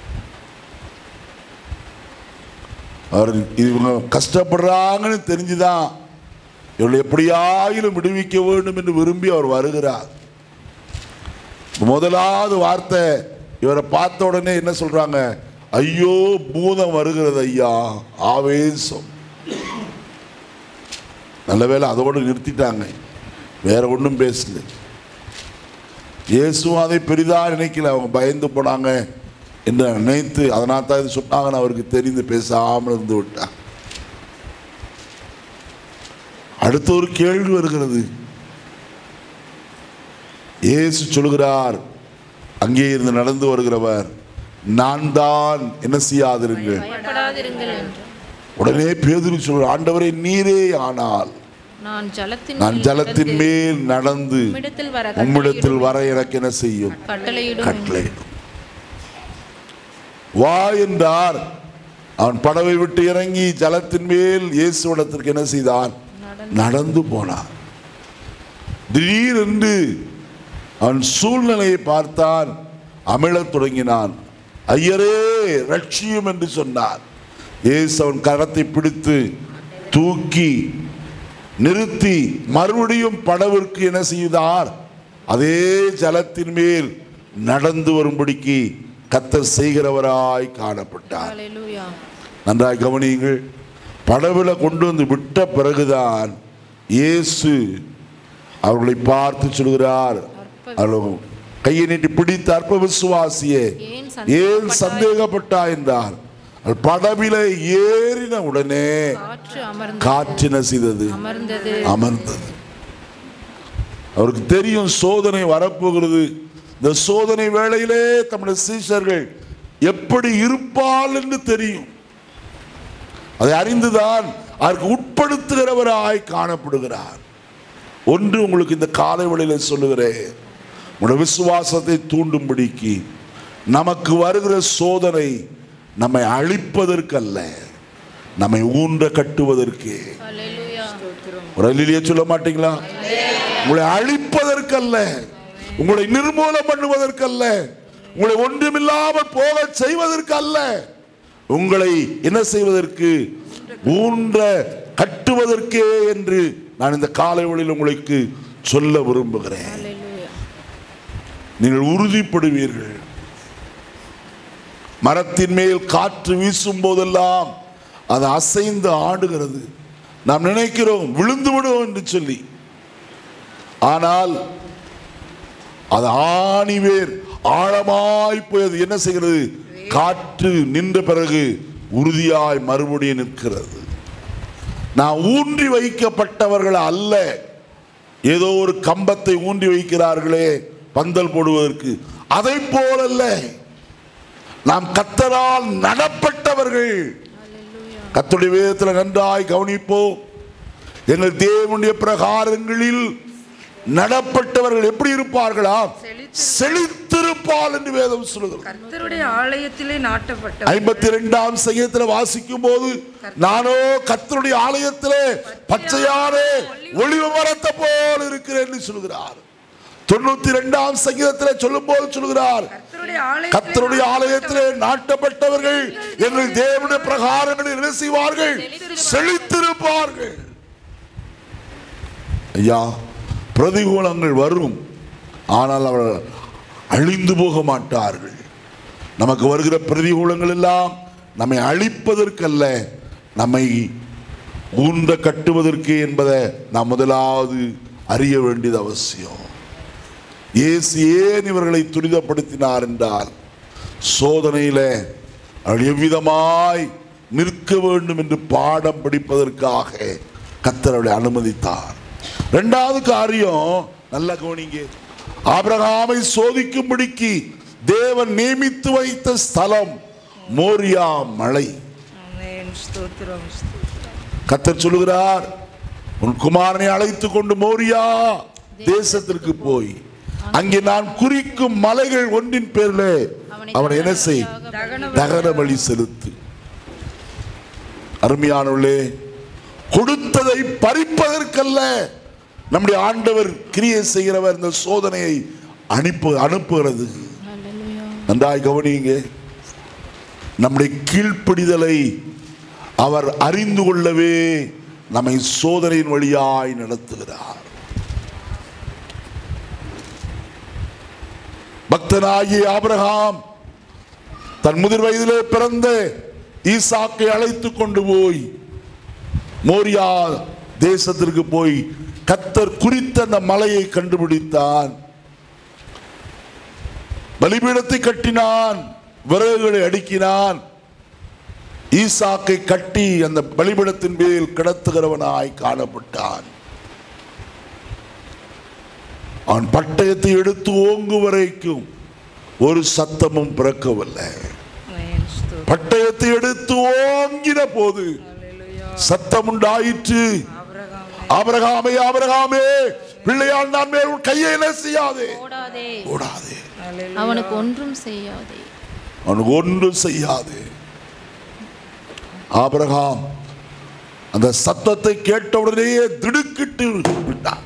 அவர் இவங்க கஷ்டப்படுறாங்கன்னு தெரிஞ்சுதான் இவளை எப்படியாயிலும் விடுவிக்க வேண்டும் என்று விரும்பி அவர் வருகிறார் முதலாவது வார்த்தை இவரை பார்த்த உடனே என்ன சொல்றாங்க ஐயோ பூதம் வருகிறது ஐயா ஆவேசம் நல்ல வேளை அதோடு நிறுத்திட்டாங்க வேற ஒன்றும் பேசல இயேசுவும் அதை பெரிதா நினைக்கல அவங்க பயந்து போனாங்க என்று நினைத்து அதனால் தான் இது சொன்னாங்கன்னு அவருக்கு தெரிந்து பேசாமல் இருந்து விட்டார் அடுத்த ஒரு கேள்வி வருகிறது இயேசு சொல்கிறார் அங்கே இருந்து நடந்து வருகிறவர் நான் தான் என்ன செய்யாதிருங்கள் பயப்படாதிருங்கள் என்று உடனே பேதுரு சொல்கிறார் ஆண்டவரே நீரே ஆனால் நான் ஜலத்தின் நான் மேல் ஜலத்தின் நடந்து மேல் நடந்து உம்மிடத்தில் வர உம்மிடத்தில் வர எனக்கு என்ன செய்யும் கட்டளையிடும் கட்டளை வா என்றார் அவன் படவை விட்டு இறங்கி ஜலத்தின் மேல் இயேசுவிடத்திற்கு என்ன செய்தான் நடந்து போனான் திடீரென்று அவன் சூழ்நிலையை பார்த்தான் அமிழத் தொடங்கினான் ஐயரே ரட்சியும் என்று சொன்னான் இயேசு அவன் கரத்தை பிடித்து தூக்கி நிறுத்தி மறுபடியும் படவிற்கு என்ன செய்தார் அதே ஜலத்தின் மேல் நடந்து வரும்படிக்கு கத்தர் செய்கிறவராய் காணப்பட்டார் ஹalleluya நன்றாய் கவனியுங்கள் படவுல கொண்டு வந்து விட்ட பிறகுதான் இயேசு அவர்களை பார்த்து சொல்கிறார் அவர்கள் கையை நீட்டி பிடித்த அற்ப விசுவாசியே ஏன் ஏன் சந்தேகப்பட்டாய்? சந்தேகப்பட்டா என்றார் அவள் படவில ஏறின உடனே காற்று அமர்ந்து காற்றின செய்தது அமர்ந்தது அமர்ந்தது அவருக்கு தெரியும் சோதனை வரப்போகிறது இந்த சோதனை வேளையிலே தம்முடைய சீஷர்கள் எப்படி இருப்பால் என்று தெரியும் அதை அறிந்துதான் அதற்கு உட்படுத்துகிறவராய் காணப்படுகிறார் ஒன்று உங்களுக்கு இந்த காலை வேளையில சொல்லுகிறேன் உங்களுடைய விசுவாசத்தை தூண்டும்படிக்கு நமக்கு வருகிற சோதனை நம்மை அழிப்பதற்கல்ல நம்மை ஊன்ற கட்டுவதற்கே ஹalleluya ஒரு அல்லிலேயே சொல்ல மாட்டீங்களா உங்களை அழிப்பதற்கல்ல உங்களை நிர்மூலம் பண்ணுவதற்கல்ல உங்களை ஒன்றுமில்லாமல் போக செய்வதற்கல்ல உங்களை என்ன செய்வதற்கு ஊன்ற கட்டுவதற்கே என்று நான் இந்த காலை வழியில் உங்களுக்கு சொல்ல விரும்புகிறேன் ஹalleluya நீங்கள் உறுதிப்படுவீர்கள் மரத்தின் மேல் காற்று வீசும் போதெல்லாம் அது அசைந்து ஆடுகிறது நாம் நினைக்கிறோம் விழுந்து விடுவோம் என்று சொல்லி ஆனால் அது ஆணிவேர் ஆழமாய் போய் அது என்ன செய்கிறது காற்று நின்ற பிறகு உறுதியாய் மறுபடியும் நிற்கிறது நான் ஊன்றி வைக்கப்பட்டவர்கள் அல்ல ஏதோ ஒரு கம்பத்தை ஊன்றி வைக்கிறார்களே பந்தல் போடுவதற்கு அதை போலல்ல நாம் கத்தரால் நடப்பட்டவர்கள் கத்துடைய வேதத்தில் நன்றாய் கவனிப்போம் எங்கள் தேவனுடைய பிரகாரங்களில் நடப்பட்டவர்கள் எப்படி இருப்பார்களா செழித்திருப்பால் என்று வேதம் சொல்லுகிறது கர்த்தருடைய ஆலயத்திலே நாட்டப்பட்ட ஐம்பத்தி ரெண்டாம் சங்கீதத்தில் வாசிக்கும் போது நானோ கர்த்தருடைய ஆலயத்திலே பச்சையான ஒளிவு மரத்தை போல் இருக்கிறேன் என்று சொல்கிறார் தொண்ணூத்தி ரெண்டாம் சங்கீதத்தில் சொல்லும் போது சொல்கிறார் கர்த்தருடைய ஆலயத்திலே கர்த்தருடைய ஆலயத்திலே நாட்டப்பட்டவர்கள் எங்கள் தேவனுடைய பிரகாரங்களில் என்ன செய்வார்கள் செழித்திருப்பார்கள் ஐயா பிரதிகூலங்கள் வரும் ஆனால் அவர்கள் அழிந்து போக மாட்டார்கள் நமக்கு வருகிற பிரதிகூலங்கள் எல்லாம் நம்மை அழிப்பதற்கல்ல நம்மை ஊன்ற கட்டுவதற்கு என்பதை நாம் முதலாவது அறிய வேண்டியது அவசியம் இயேசு ஏன் இவர்களை துரிதப்படுத்தினார் என்றால் சோதனையில அவர்கள் எவ்விதமாய் நிற்க வேண்டும் என்று பாடம் படிப்பதற்காக கர்த்தர் அவளை அனுமதித்தார் இரண்டாவது காரியம் நல்ல கவனிங்க ஆபிரகாமை சோதிக்கும்படிக்கு தேவன் நியமித்து வைத்த ஸ்தலம் மோரியா மலை ஆமென். ஸ்தோத்திரம் ஸ்தோத்திரம். கத்தர் சொல்லுகிறார் உன் குமாரனை அழைத்து கொண்டு மோரியா தேசத்திற்கு போய் அங்கே நான் குறிக்கும் மலைகள் ஒன்றின் பேரில் அவனை என்ன செய் தகன தகன பலி செலுத்து அருமையானவர்களே கொடுத்ததை பறிப்பதற்கல்ல நம்முடைய ஆண்டவர் கிரியை செய்கிறவர் இந்த சோதனையை அனுப்பு அனுப்புகிறது ஹalleluya நன்றாய் கவனியுங்க நம்முடைய கீழ்ப்படிதலை அவர் அறிந்து கொள்ளவே நம்மை சோதனையின் வழியாய் நடத்துகிறார் பக்தனாகிய ஆபிரகாம் தன் முதிர் வயதிலே பிறந்த ஈசாக்கை அழைத்து கொண்டு போய் மோரியா தேசத்திற்கு போய் கத்தர் குறித்த அந்த மலையை கண்டுபிடித்தான் பலிபீடத்தை கட்டினான் விறகுகளை அடுக்கினான் ஈசாக்கை கட்டி அந்த பலிபீடத்தின் மேல் கிடத்துகிறவனாய் காணப்பட்டான் அவன் பட்டயத்தை எடுத்து ஓங்கு வரைக்கும் ஒரு சத்தமும் பிறக்கவில்லை ஆமென். ஸ்தோத்திரம். பட்டயத்தை எடுத்து ஓங்கின போது ஹalleluya. சத்தம் உண்டாயிற்று ஆபிரகாமே, ஆபிரகாமே ஆபிரகாமே பிள்ளையால் நான் மேல் உன் கையை என்ன செய்யாதே ஓடாதே ஓடாதே ஹalleluya. அவனுக்கு ஒன்றும் செய்யாதே அவனுக்கு ஒன்றும் செய்யாது ஆபிரகாம் அந்த சத்தத்தை கேட்ட உடனேயே திடுக்கிட்டு விட்டான்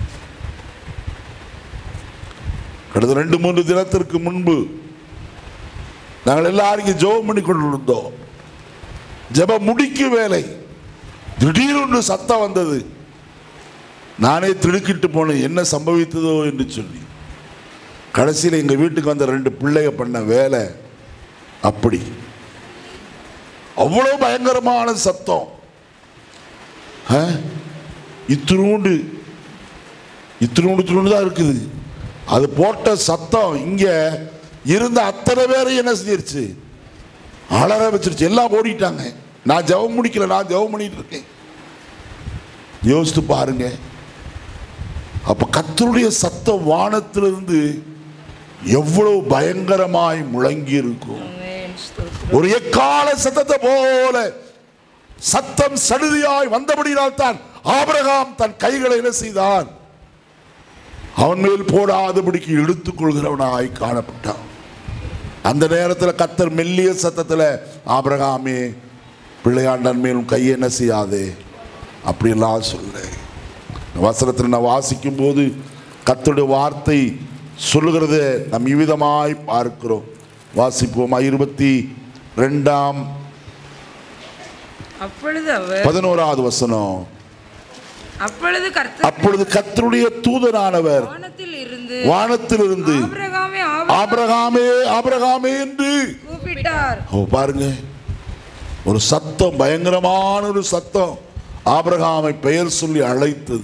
கடந்த ரெண்டு மூன்று தினத்திற்கு முன்பு நாங்கள் எல்லாரும் இங்கே ஜெபம் பண்ணி கொண்டிருந்தோம் ஜெப முடிக்கு வேலை திடீரென்று சத்தம் வந்தது நானே திடுக்கிட்டு போனேன் என்ன சம்பவித்ததோ என்று சொல்லி கடைசியில் எங்கள் வீட்டுக்கு வந்த ரெண்டு பிள்ளைங்க பண்ண வேலை அப்படி அவ்வளோ பயங்கரமான சத்தம் ஆ? இத்தினூண்டு இத்தினூண்டு இத்தினூண்டு தான் இருக்குது அது போட்ட சத்தம் இங்க இருந்த அத்தனை பேரையும் என்ன செஞ்சிருச்சு அலற வச்சிருச்சு எல்லாம் ஓடிட்டாங்க நான் ஜெபம் முடிக்கல நான் ஜெபம் பண்ணிட்டு இருக்கேன் யோசித்து பாருங்க அப்ப கத்தருடைய சத்தம் வானத்திலிருந்து எவ்வளவு பயங்கரமாய் முழங்கி இருக்கும் ஆமென். ஸ்தோத்திரம். ஒரு எக்கால சத்தத்தை போல சத்தம் சடுதியாய் வந்தபடியால் தான் ஆபிரகாம் தன் கைகளை என்ன செய்தான் அவன் மேல் போடாதபடிக்கு இழுத்துக் கொள்கிறவனாய் காணப்பட்டான் அந்த நேரத்தில் கத்தர் மெல்லிய சத்தத்தில் ஆபிரகாமே பிள்ளையாண்டன் மேலும் கையை என்ன செய்யாதே அப்படியெல்லாம் சொல்ல வசனத்தில் நான் வாசிக்கும் போது கத்தருடைய வார்த்தை சொல்லுகிறத நம் இவ்விதமாய் பார்க்கிறோம் வாசிப்போம் இருபத்தி ரெண்டாம் அப்பொழுது அவர் பதினோராவது வசனம் அப்பொழுது கர்த்தர் அப்பொழுது கத்தருடைய தூதனானவர் வானத்தில் இருந்து வானத்திலிருந்து ஆபிரகாமே ஆபிரகாமே ஆபிரகாமே என்று கூப்பிட்டார் ஓ பாருங்க ஒரு சத்தம் பயங்கரமான ஒரு சத்தம் ஆபிரகாமை பெயர் சொல்லி அழைத்தது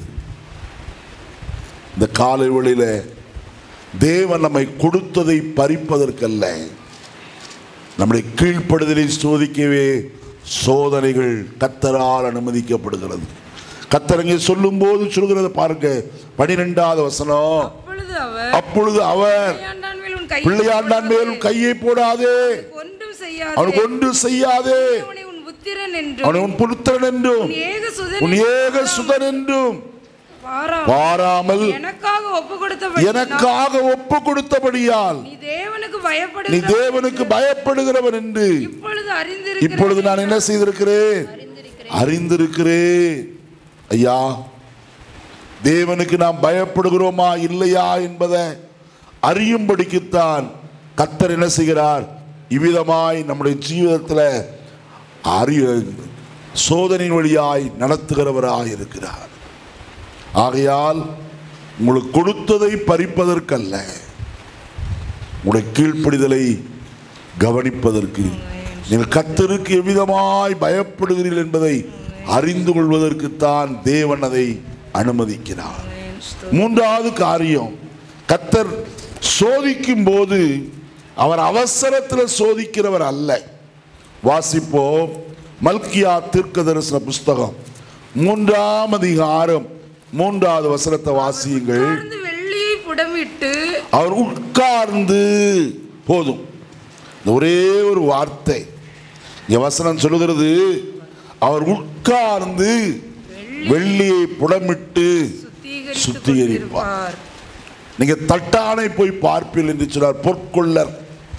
இந்த காலை வேளையில தேவன் நம்மை கொடுத்ததை பறிப்பதற்கல்ல நம்முடைய கீழ்ப்படுதலை சோதிக்கவே சோதனைகள் கத்தரால் அனுமதிக்கப்படுகிறது கத்தர் இங்கே சொல்லும் போது சொல்கிறது பாருங்க பனிரெண்டாவது வசனம் அப்பொழுது அவர் அப்பொழுது அவர் பிள்ளையாண்டான் மேல் உன் கையை பிள்ளையாண்டான் மேலும் கையை போடாதே ஒன்றும் செய்யாதே அவனுக்கு ஒன்று செய்யாதே அவனை உன் புத்திரன் என்றும் அவனை உன் புத்திரன் என்றும் உன் ஏக உன் சுதன் ஏக சுதன் என்றும் வாரா வாராமல் எனக்காக ஒப்பு கொடுத்த எனக்காக ஒப்பு கொடுத்தபடியால் நீ தேவனுக்கு நீ பயப்படு தேவனுக்கு பயப்படுகிறவன் என்று இப்பொழுது அறிந்திருக்கிறேன் இப்பொழுது நான் என்ன செய்திருக்கிறேன் அறிந்திருக்கிறேன் ஐயா தேவனுக்கு நாம் பயப்படுகிறோமா இல்லையா என்பதை அறியும்படிக்குத்தான் கத்தர் என்ன செய்கிறார் இவ்விதமாய் நம்முடைய ஜீவிதத்தில் அறிய சோதனையின் வழியாய் நடத்துகிறவராய் இருக்கிறார் ஆகையால் உங்களுக்கு கொடுத்ததை பறிப்பதற்கல்ல உங்களுடைய கீழ்ப்படிதலை கவனிப்பதற்கு நீங்கள் கத்தருக்கு எவ்விதமாய் பயப்படுகிறீர்கள் என்பதை அறிந்து கொள்வதற்குத்தான் தேவன் அதை அனுமதிக்கிறார் மூன்றாவது காரியம் கத்தர் சோதிக்கும் போது அவர் அவசரத்தில் சோதிக்கிறவர் அல்ல வாசிப்போம் மல்கியா தீர்க்க தரிசன புஸ்தகம் மூன்றாம் அதிகாரம் மூன்றாவது வசனத்தை வாசியுங்கள் உட்கார்ந்து வெள்ளியை புடமிட்டு அவர் உட்கார்ந்து போதும் இந்த ஒரே ஒரு வார்த்தை இங்க வசனம் சொல்லுகிறது அவர் உட்கார்ந்து வெள்ளியை புடமிட்டு சுத்திகரித்துக் சுத்திகரிப்பார். கொண்டிருப்பார் நீங்க தட்டானை போய் பார்ப்பீர்கள் என்று சொன்னார் பொற்கொள்ளர்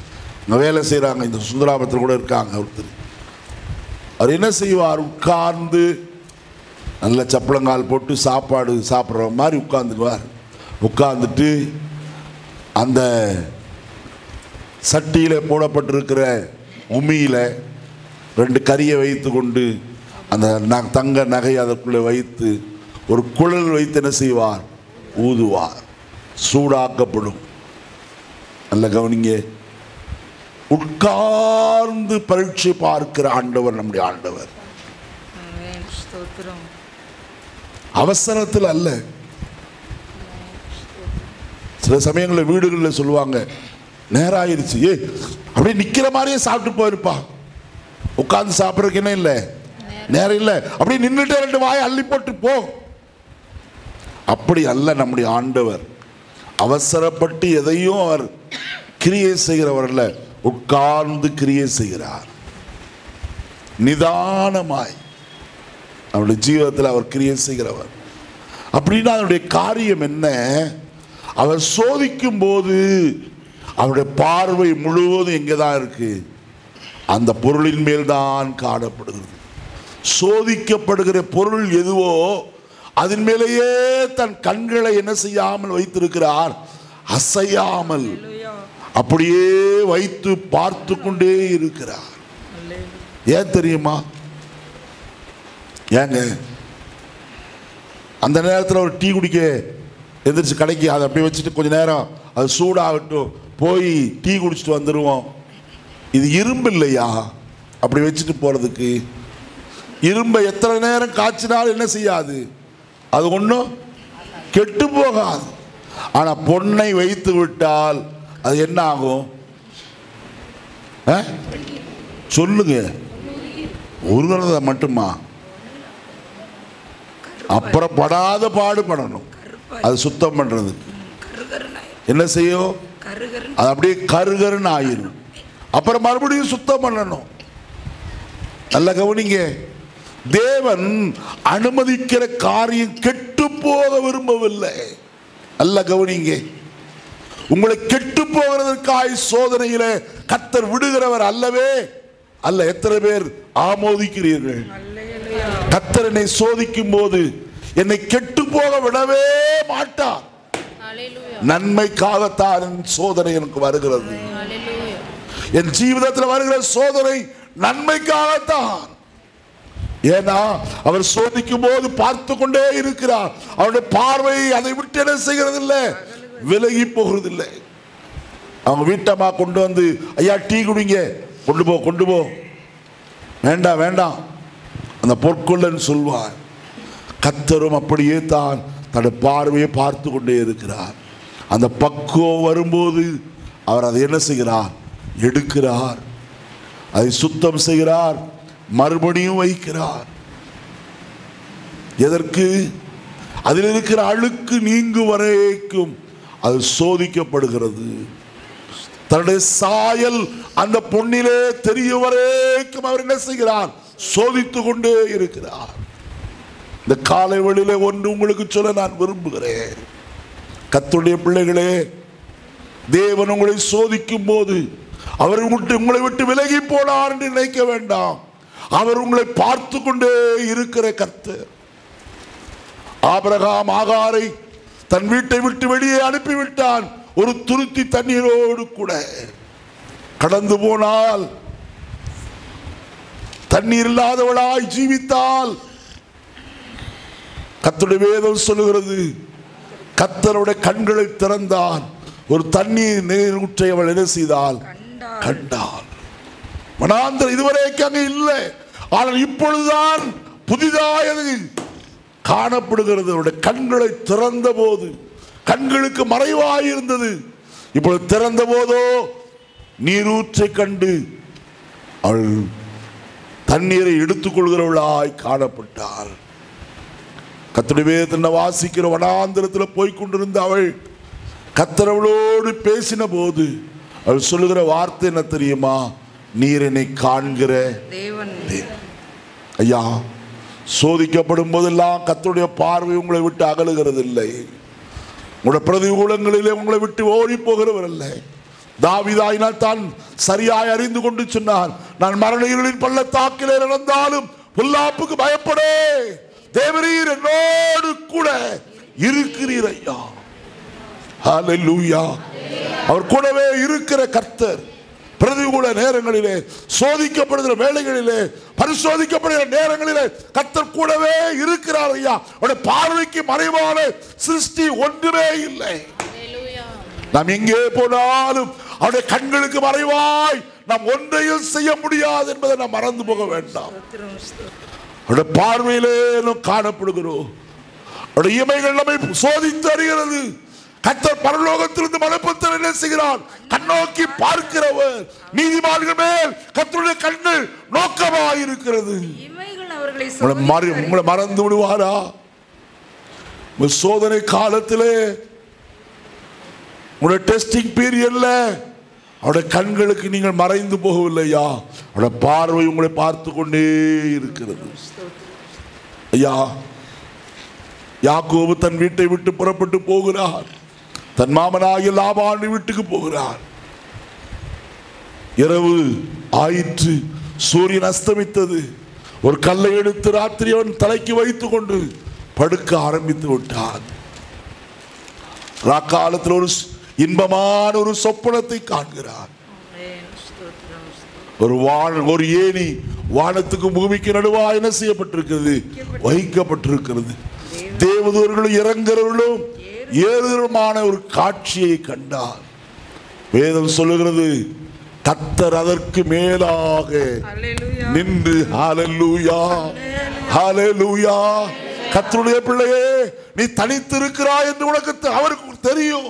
இங்கே வேலை செய்கிறாங்க இந்த சுந்தராபத்தில் கூட இருக்காங்க ஒருத்தர் அவர் என்ன செய்வார் உட்கார்ந்து நல்ல சப்பளங்கால் போட்டு சாப்பாடு சாப்பிட்ற மாதிரி உட்காந்துக்குவார் உட்கார்ந்துட்டு அந்த சட்டியில் போடப்பட்டிருக்கிற உமியில் ரெண்டு கரியை வைத்து கொண்டு அந்த ந தங்க நகை அதற்குள்ளே வைத்து ஒரு குழல் வைத்து என்ன செய்வார் ஊதுவார் சூடாக்கப்படும் நல்ல கவனிங்க உட்கார்ந்து பரீட்சை பார்க்கிற ஆண்டவர் நம்முடைய ஆண்டவர் ஆமென். ஸ்தோத்திரம் அவசரத்தில் அல்ல சில சமயங்களில் வீடுகளில் சொல்லுவாங்க நேரம் ஆயிருச்சு ஏ அப்படியே நிக்கிற மாதிரியே சாப்பிட்டு போயிருப்பா உட்கார்ந்து சாப்பிட்றதுக்கு என்ன இல்லை நேரம் இல்லை அப்படியே நின்றுட்டு ரெண்டு வாயை அள்ளி போட்டு போ அப்படி அல்ல நம்முடைய ஆண்டவர் அவசரப்பட்டு எதையும் அவர் கிரியை செய்கிறவர் அல்ல உட்கார்ந்து கிரியை செய்கிறார் நிதானமாய் அவருடைய ஜீவிதத்தில் அவர் கிரியை செய்கிறவர் அப்படின்னா அதனுடைய காரியம் என்ன அவர் சோதிக்கும் போது அவருடைய பார்வை முழுவதும் எங்கே தான் இருக்கு அந்த பொருளின் மேல் தான் காணப்படுகிறது சோதிக்கப்படுகிற பொருள் எதுவோ அதன் மேலேயே தன் கண்களை என்ன செய்யாமல் வைத்திருக்கிறார் அசையாமல் அல்லேலூயா அப்படியே வைத்து பார்த்து கொண்டே இருக்கிறார் அல்லேலூயா ஏன் தெரியுமா ஏங்க அந்த நேரத்தில் ஒரு டீ குடிக்க எந்திரிச்சு கடைக்கு அதை அப்படியே வச்சுட்டு கொஞ்ச நேரம் அது சூடாகட்டும் போய் டீ குடிச்சிட்டு வந்துடுவோம் இது இரும்பு இல்லையா அப்படி வச்சுட்டு போகிறதுக்கு இரும்பை எத்தனை நேரம் காய்ச்சினாலும் என்ன செய்யாது அது ஒன்றும் கெட்டு போகாது ஆனால் பொன்னை வைத்து விட்டால் அது என்ன ஆகும் ஆ? சொல்லுங்க உருகிறத மட்டுமா அப்புறம் படாத பாடுபடணும் அது சுத்தம் பண்றதுக்கு கருகருனாய் என்ன செய்யும் கருகருன் அது அப்படியே கருகருன்னு ஆயிரும் அப்புறம் மறுபடியும் சுத்தம் பண்ணணும் நல்ல கவனிங்க தேவன் அனுமதிக்கிற காரியம் கெட்டு போக விரும்பவில்லை நல்ல கவனிங்க உங்களை கெட்டு போகிறதற்காய் சோதனையில கத்தர் விடுகிறவர் அல்லவே அல்ல எத்தனை பேர் ஆமோதிக்கிறீர்கள் அல்லேலூயா கத்தர் என்னை சோதிக்கும் போது என்னை கெட்டு போக விடவே மாட்டார் Hallelujah. நன்மைக்காகத்தான் என் சோதனை எனக்கு வருகிறது Hallelujah. என் ஜீவிதத்தில் வருகிற சோதனை நன்மைக்காகத்தான் ஏன்னா அவர் சோதிக்கும் போது பார்த்து கொண்டே இருக்கிறார் அவருடைய பார்வை அதை விட்டு என்ன செய்கிறது இல்லை விலகி போகிறது இல்லை அவங்க வீட்டம்மா கொண்டு வந்து ஐயா டீ குடிங்க கொண்டு போ கொண்டு போ வேண்டாம் வேண்டாம் அந்த பொற்கொள்ளன் சொல்வார் கத்தரும் அப்படியே தான் தன்னுடைய பார்வையை பார்த்து கொண்டே இருக்கிறார் அந்த பக்குவம் வரும்போது அவர் அதை என்ன செய்கிறார் எடுக்கிறார் அதை சுத்தம் செய்கிறார் மறுபடியும் வைக்கிறார் எதற்கு அதில் இருக்கிற அழுக்கு நீங்கு வரைக்கும் அது சோதிக்கப்படுகிறது தன்னுடைய சாயல் அந்த பொன்னிலே தெரிய வரைக்கும் அவர் என்ன செய்கிறார் சோதித்து கொண்டே இருக்கிறார் இந்த காலை வழியிலே ஒன்று உங்களுக்கு சொல்ல நான் விரும்புகிறேன் கத்துடைய பிள்ளைகளே தேவன் உங்களை சோதிக்கும் போது அவர் விட்டு உங்களை விட்டு விலகி போனார் என்று நினைக்க வேண்டாம் அவர் உங்களை பார்த்து கொண்டே இருக்கிற கர்த்தர் ஆபிரகாம் ஆகாரை தன் வீட்டை விட்டு வெளியே அனுப்பிவிட்டான் ஒரு துருத்தி தண்ணீரோடு கூட கடந்து போனால் தண்ணீர் இல்லாதவளாய் ஜீவித்தால் கர்த்தருடைய வேதம் சொல்லுகிறது கத்தருடைய கண்களை திறந்தான் ஒரு தண்ணீர் நீரூற்றை அவள் என்ன செய்தால் கண்டார் கண்டாள் மனாந்தர் இதுவரைக்கும் அங்கே இல்லை ஆனால் இப்பொழுதுதான் புதிதாய் அது காணப்படுகிறது அவருடைய கண்களை திறந்த போது கண்களுக்கு மறைவாய் இருந்தது இப்பொழுது திறந்த போதோ நீரூற்றை கண்டு அவள் தண்ணீரை எடுத்துக்கொள்கிறவளாய் காணப்பட்டாள் கத்தருடைய வேதத்தை வாசிக்கிற வனாந்திரத்தில் போய் கொண்டிருந்த அவள் கத்தரவளோடு பேசின போது அவள் சொல்லுகிற வார்த்தை என்ன தெரியுமா நீர் என்னை காண்கிற தேவன் ஐயா சோதிக்கப்படும் போதெல்லாம் கத்தருடைய பார்வை உங்களை விட்டு அகலுகிறது இல்லை உங்களுடைய பிரதிகூலங்களிலே உங்களை விட்டு ஓடி போகிறவர் இல்லை தாவிதாயினால் தான் சரியாய் அறிந்து கொண்டு சொன்னான் நான் மரண இருளின் பள்ளத்தாக்கிலே நடந்தாலும் புல்லாப்புக்கு பயப்படே தேவரீர் என்னோடு கூட இருக்கிறீர் ஐயா ஹalleluya அவர் கூடவே இருக்கிற கர்த்தர் பிரதிகூல நேரங்களிலே சோதிக்கப்படுகிற வேளைகளிலே பரிசோதிக்கப்படுகிற நேரங்களிலே கர்த்தர் கூடவே இருக்கிறார் ஐயா அவருடைய பார்வைக்கு மறைவான சிருஷ்டி ஒன்றுமே இல்லை Hallelujah. நாம் எங்கே போனாலும் அவருடைய கண்களுக்கு மறைவாய் நாம் ஒன்றையும் செய்ய முடியாது என்பதை நாம் மறந்து போக வேண்டாம் ஸ்தோத்திரம், ஸ்தோத்திரம். அவருடைய பார்வையிலே நாம் காணப்படுகிறோம் அவருடைய இமைகள் நம்மை சோதித்து அறிகிறது கத்தர் பரலோகத்திலிருந்து மனப்பத்தர் என்ன செய்கிறார் கண்ணோக்கி பார்க்கிறவர் நீதிமான்கள் மேல் கத்தருடைய கண்ணு நோக்கமாக இருக்கிறது இமைகள் அவர்களை உங்களை மறி சோதித்து உங்களை மறந்து விடுவாரா உங்க சோதனை காலத்திலே உங்களுடைய டெஸ்டிங் பீரியட்ல அவருடைய கண்களுக்கு நீங்கள் மறைந்து போகவில்லையா அவருடைய பார்வை உங்களை பார்த்து கொண்டே இருக்கிறது ஐயா யாக்கோபு தன் வீட்டை விட்டு புறப்பட்டு போகிறார் தன் மாமனாகிய லாபான் வீட்டுக்கு போகிறார் இரவு ஆயிற்று சூரியன் அஸ்தமித்தது ஒரு கல்லை எடுத்து ராத்திரி அவன் தலைக்கு வைத்துக் கொண்டு படுக்க ஆரம்பித்து விட்டான் ராக்காலத்தில் ஒரு ஸ்- இன்பமான ஒரு சொப்பனத்தை காண்கிறார் ஆமென். ஸ்தோத்திரம், ஸ்தோத்திரம். ஒரு வான ஒரு ஏணி வானத்துக்கு பூமிக்கு நடுவா என்ன செய்யப்பட்டிருக்கிறது வைக்கப்பட்டிருக்கிறது தேவதூர்களும் இறங்குறவர்களும் ஏறுதலுமான ஒரு காட்சியை கண்டார் வேதம் சொல்லுகிறது கத்தர் அதற்கு மேலாக அல்லேலூயா. நின்று ஹalleluya ஹalleluya கர்த்தருடைய பிள்ளையே நீ தனித்திருக்கிறாய் என்று உனக்கு தெ- அவருக்கு தெரியும்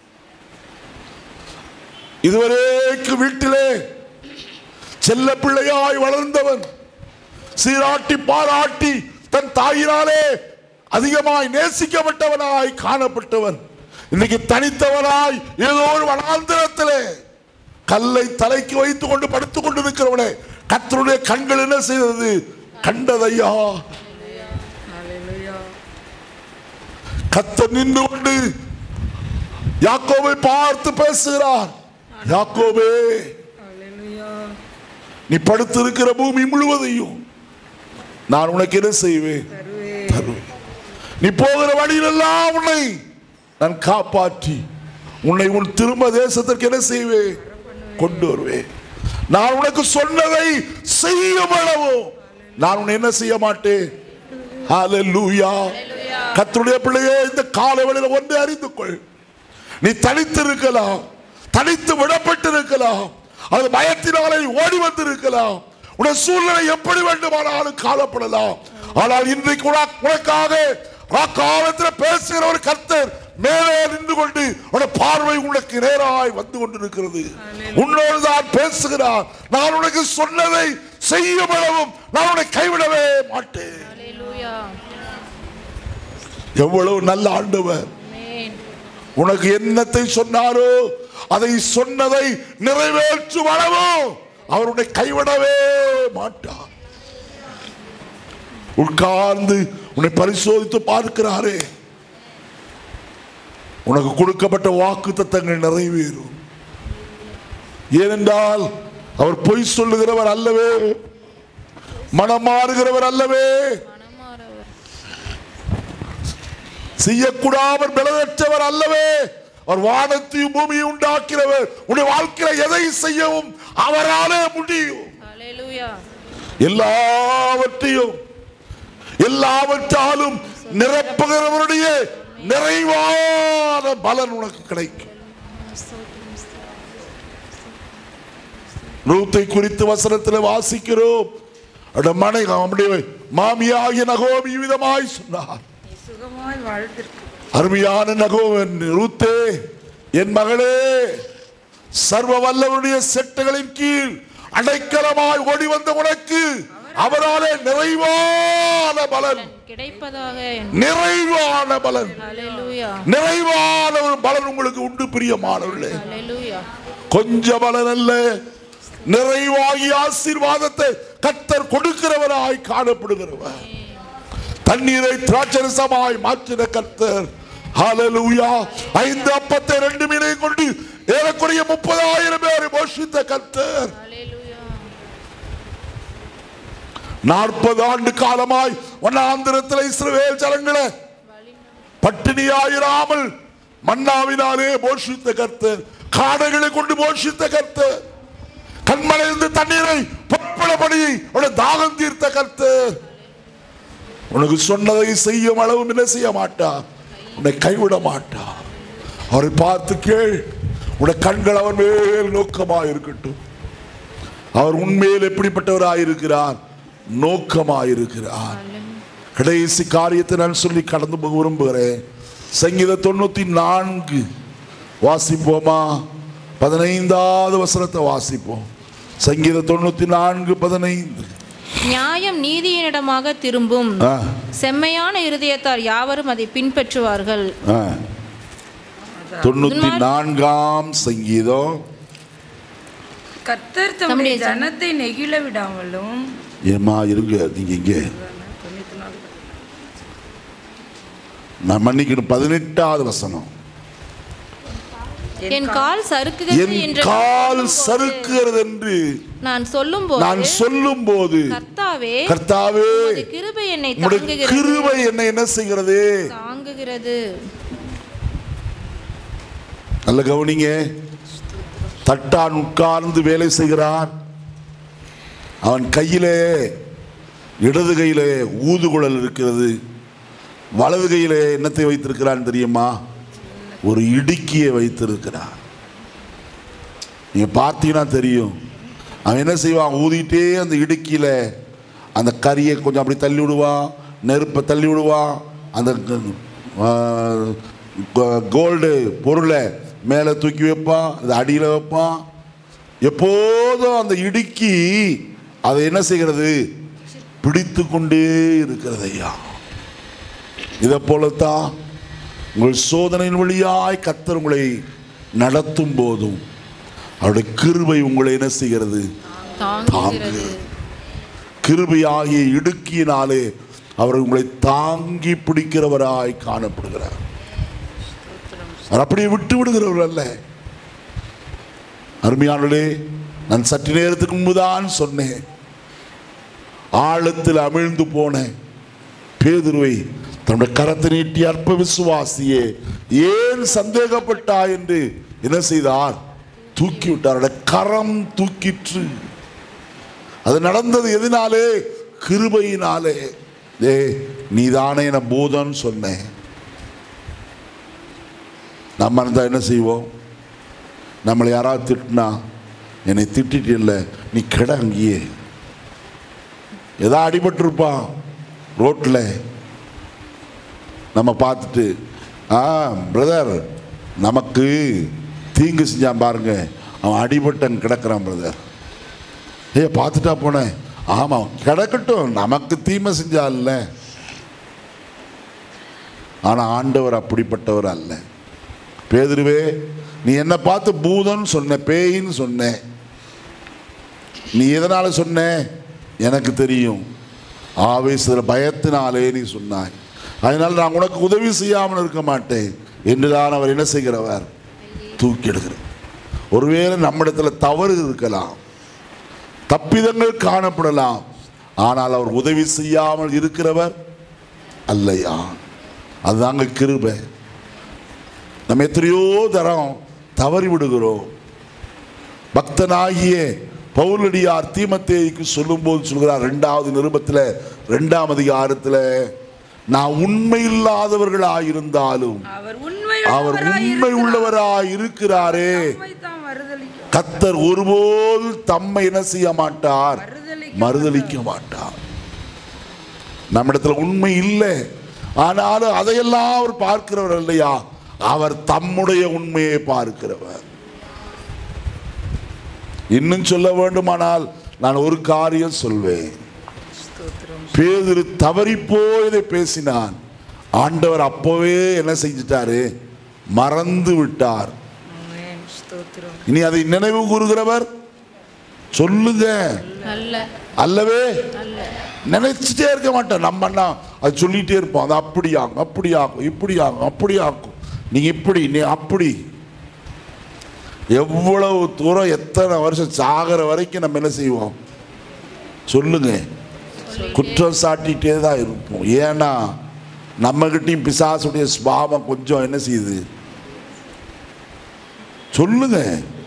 இதுவரைக்கு வீட்டிலே செல்ல பிள்ளையாய் வளர்ந்தவன் சீராட்டி பாராட்டி தன் தாயினாலே அதிகமாய் நேசிக்கப்பட்டவனாய் காணப்பட்டவன் இன்னைக்கு தனித்தவனாய் ஏதோ ஒரு வனாந்திரத்திலே கல்லை தலைக்கு வைத்துக் கொண்டு படுத்துக் கொண்டிருக்கிறவனே கத்தருடைய கண்கள் என்ன செய்தது கண்டதையா அல்லேலூயா. கத்தர் நின்று கொண்டு யாக்கோபை பார்த்து பேசுகிறார் யாக்கோபே அல்லேலூயா. நீ படுத்திருக்கிற பூமி முழுவதையும் நான் உனக்கு என்ன செய்வேன் தருவேன். தருவேன் நீ போகிற வழியிலெல்லாம் உன்னை நான் காப்பாற்றி உன்னை உன் திரும்ப தேசத்திற்கு என்ன செய்வேன் கொண்டு வருவேன் நான் உனக்கு சொன்னதை செய்யும் அளவு நான் உன்னை என்ன செய்ய மாட்டேன் ஹalleluya கர்த்தருடைய பிள்ளையே இந்த காலவெளியில ஒன்றை அறிந்து கொள் நீ தனித்து இருக்கலாம் தனித்து விடப்பட்டு இருக்கலாம் அது பயத்தினாலே ஓடி வந்து இருக்கலாம் உடைய சூழ்நிலை எப்படி வேண்டுமானாலும் காணப்படலாம் ஆனால் இன்றைக்கு உனக்கு- உனக்காக காலத்தில் பேசுகிற ஒரு கர்த்தர் மேலே நின்று கொண்டு உடைய பார்வை உனக்கு நேராய் வந்து கொண்டிருக்கிறது உன்னோடு தான் பேசுகிறார் நான் உனக்கு சொன்னதை செய்யும் அளவும் நான் உன்னை கைவிடவே மாட்டேன் Hallelujah. எவ்வளவு நல்ல ஆண்டவர் Amen. உனக்கு என்னத்தை சொன்னாரோ அதை சொன்னதை நிறைவேற்றும் அளவோ அவருடைய கைவிடவே மாட்டார் உட்கார்ந்து உன்னை பரிசோதித்து பார்க்கிறாரே உனக்கு கொடுக்கப்பட்ட வாக்கு தத்தங்கள் நிறைவேறும் ஏனென்றால் அவர் பொய் சொல்லுகிறவர் அல்லவே மனம் மாறுகிறவர் அல்லவே மனமாறவர். செய்யக்கூடாமல் பலனற்றவர் அல்லவே அவர் வானத்தையும் பூமியை உண்டாக்கிறவர் உன்னுடைய வாழ்க்கையில எதை செய்யவும் அவராலே முடியும் Hallelujah. எல்லாவற்றையும் எல்லாவற்றாலும் நிரப்புகிறவருடைய நிறைவான பலன் உனக்கு கிடைக்கும் ரூத்தை குறித்து வசனத்தில் வாசிக்கிறோம் அவருடைய மனை அவனுடைய மாமியாகிய நகோமி விதமாய் சொன்னார் நீ சுகமாய் வாழ்ந்திருக்கு அருமையான நகோவன் ரூத்தே என் மகளே சர்வ வல்லவருடைய செட்டுகளின் கீழ் அடைக்கலமாய் ஓடி வந்த உனக்கு அவராலே நிறைவான பலன் கிடைப்பதாக நிறைவான பலன் Hallelujah. நிறைவான ஒரு பலன் உங்களுக்கு உண்டு பிரியமானவர்களே Hallelujah. கொஞ்ச பலன் அல்ல நிறைவாகி ஆசீர்வாதத்தை கத்தர் கொடுக்கிறவராய் காணப்படுகிறவர் தண்ணீரை திராட்சரசமாய் மாற்றின கர்த்தர் ஹalleluya ஐந்து அப்பத்தை ரெண்டு மீனை கொண்டு ஏறக்குறைய முப்பதாயிரம் பேரை போஷித்த கர்த்தர் ஹalleluya நாற்பது ஆண்டு காலமாய் வண்ணாந்திரத்தில் இஸ்ரவேல் ஜனங்களை பட்டினியாயிராமல் மன்னாவினாலே போஷித்த கர்த்தர் காடைகளை கொண்டு போஷித்த கர்த்தர் கண்மலையிலிருந்து தண்ணீரை பொற்படபடி அவளை தாகம் தீர்த்த கர்த்தர் உனக்கு சொன்னதை செய்யும் அளவும் என்ன செய்ய மாட்டா உன்னை கைவிட மாட்டா அவரை பார்த்து கேள் உடைய கண்கள் அவர் மேல் நோக்கமாக இருக்கட்டும் அவர் உண்மையில் எப்படிப்பட்டவராயிருக்கிறார் நோக்கமாயிருக்கிறார் கடைசி காரியத்தை நான் சொல்லி கடந்து போக விரும்புகிறேன் சங்கீத தொண்ணூத்தி நான்கு வாசிப்போமா பதினைந்தாவது வசனத்தை வாசிப்போம் சங்கீத தொண்ணூத்தி நான்கு பதினைந்து நியாயம் நீதியினிடமாக திரும்பும் ஆ, செம்மையான இருதயத்தார் யாவரும் அதை பின்பற்றுவார்கள் ஆ. தொண்ணூத்தி நான்காம் சங்கீதம் கர்த்தர் தம்முடைய தம்முடைய ஜன- ஜனத்தை நெகிழ விடாமலும் ஏமா இருங்க நீங்க இங்கே தொண்ணூத்தி நாலு நான் மன்னிக்கணும் பதினெட்டாவது வசனம் என் கால் சறுக்குகிறது என் என்று கால் நான் சொல்லும்போது- சறுக்குகிறது என்று நான் சொல்லும்போது நான் சொல்லும் போது கர்த்தாவே கர்த்தாவே உமது கிருபை என்னை உம்முடைய தாங்குகிறது கிருபை என்னை என்ன செய்கிறது தாங்குகிறது நல்ல கவனிங்க தட்டான் உட்கார்ந்து வேலை செய்கிறான் அவன் கையிலே இடது கையிலே ஊதுகுழல் இருக்கிறது வலது கையிலே என்னத்தை வைத்திருக்கிறான் தெரியுமா ஒரு இடுக்கியை வைத்திருக்கிறான் நீங்க பார்த்தீங்கன்னா தெரியும் அவன் என்ன செய்வான் ஊதிட்டே அந்த இடுக்கியில அந்த கரியை கொஞ்சம் அப்படி தள்ளி விடுவான் நெருப்பை தள்ளி விடுவான் அந்த கோல்டு பொருளை மேலே தூக்கி வைப்பான் அது அடியில் வைப்பான் எப்போதும் அந்த இடுக்கி அதை என்ன செய்கிறது பிடித்து கொண்டே இருக்கிறது ஐயா இதை போலத்தான் உங்கள் சோதனையின் வழியாய் கத்தர் உங்களை நடத்தும் போதும் அவருடைய கிருபை உங்களை என்ன செய்கிறது தாங்குகிறது கிருபையாகிய இடுக்கியினாலே அவர் உங்களை தாங்கி பிடிக்கிறவராய் காணப்படுகிறார் அவர் அப்படியே விட்டு விடுகிறவர் அல்ல அருமையானே நான் சற்று நேரத்துக்கு முன்புதான் சொன்னேன் ஆழத்தில் அமிழ்ந்து போன பேதுருவை தன்னுடைய கரத்தை நீட்டி அற்ப விசுவாசியே ஏன் சந்தேகப்பட்டா என்று என்ன செய்தார் தூக்கி விட்டார் அவருடைய கரம் தூக்கிற்று அது நடந்தது எதனாலே கிருபையினாலே ஏ நீதானே என பூதம் சொன்னேன் நம்ம இருந்தால் என்ன செய்வோம் நம்மளை யாராவது திட்டினா என்னை திட்டிட்டு இல்லை நீ கிட அங்கேயே ஏதோ அடிபட்டிருப்பான் ரோட்டில் நம்ம பார்த்துட்டு ஆ பிரதர் நமக்கு தீங்கு செஞ்சான் பாருங்க அவன் அடிபட்டன் கிடக்கிறான் பிரதர் ஏ பார்த்துட்டா போனேன் ஆமாம் கிடக்கட்டும் நமக்கு தீமை செஞ்சால்ல ஆனால் ஆண்டவர் அப்படிப்பட்டவர் அல்ல பேதுருவே நீ என்னை பார்த்து பூதம்னு சொன்ன பேயின்னு சொன்ன நீ எதனால சொன்ன எனக்கு தெரியும் ஆவேசத்தில் பயத்தினாலே நீ சொன்னாய் அதனால் நான் உனக்கு உதவி செய்யாமல் இருக்க மாட்டேன் என்றுதான் அவர் என்ன செய்கிறவர் தூக்கி எடுக்கிறார் ஒருவேளை நம்மிடத்துல தவறு இருக்கலாம் தப்பிதங்கள் காணப்படலாம் ஆனால் அவர் உதவி செய்யாமல் இருக்கிறவர் அல்லையா அதுதாங்க கிருபை நம்ம எத்தனையோ தரம் தவறி விடுகிறோம் பக்தனாகிய பவுலடியார் தீமத்தேய்க்கு சொல்லும்போது சொல்கிறார் ரெண்டாவது நிருபத்தில் ரெண்டாம் அதிகாரத்தில் நான் உண்மை இல்லாதவர்களாயிருந்தாலும் அவர் உண்மை அவர் உண்மை உள்ளவராய் இருக்கிறாரே தான் மறுதளிக்க கத்தர் ஒருபோது தம்மை என்ன செய்ய மாட்டார் மறுதலிக்க மறுதலிக்க மாட்டார் நம்மிடத்துல உண்மை இல்லை ஆனாலும் அதையெல்லாம் அவர் பார்க்கிறவர் இல்லையா அவர் தம்முடைய உண்மையை பார்க்கிறவர் இன்னும் சொல்ல வேண்டுமானால் நான் ஒரு காரியம் சொல்வேன் ஸ்தோத்திரம் பேதுரு தவறி போயதை பேசினான் ஆண்டவர் அப்போவே என்ன செஞ்சிட்டாரு மறந்து விட்டார் ஆமென். ஸ்தோத்திரம் இனி அதை நினைவு கூறுகிறவர் சொல்லுங்க அல்ல அல்லவே அல்ல நினைச்சிட்டே இருக்க மாட்டேன் நம்ம அண்ணா அது சொல்லிட்டே இருப்போம் அது அப்படியாகும் அப்படியாகும் இப்படியாகும் அப்படியாகும் நீங்க இப்படி நீ அப்படி எவ்வளவு தூரம் எத்தனை வருஷம் சாகிற வரைக்கும் நம்ம என்ன செய்வோம் சொல்லுங்க குற்றம் சாட்டிகிட்டே தான் இருப்போம் ஏன்னா நம்மகிட்டயும் பிசாசுடைய சுபாவம் கொஞ்சம் என்ன செய்யுது சொல்லுங்க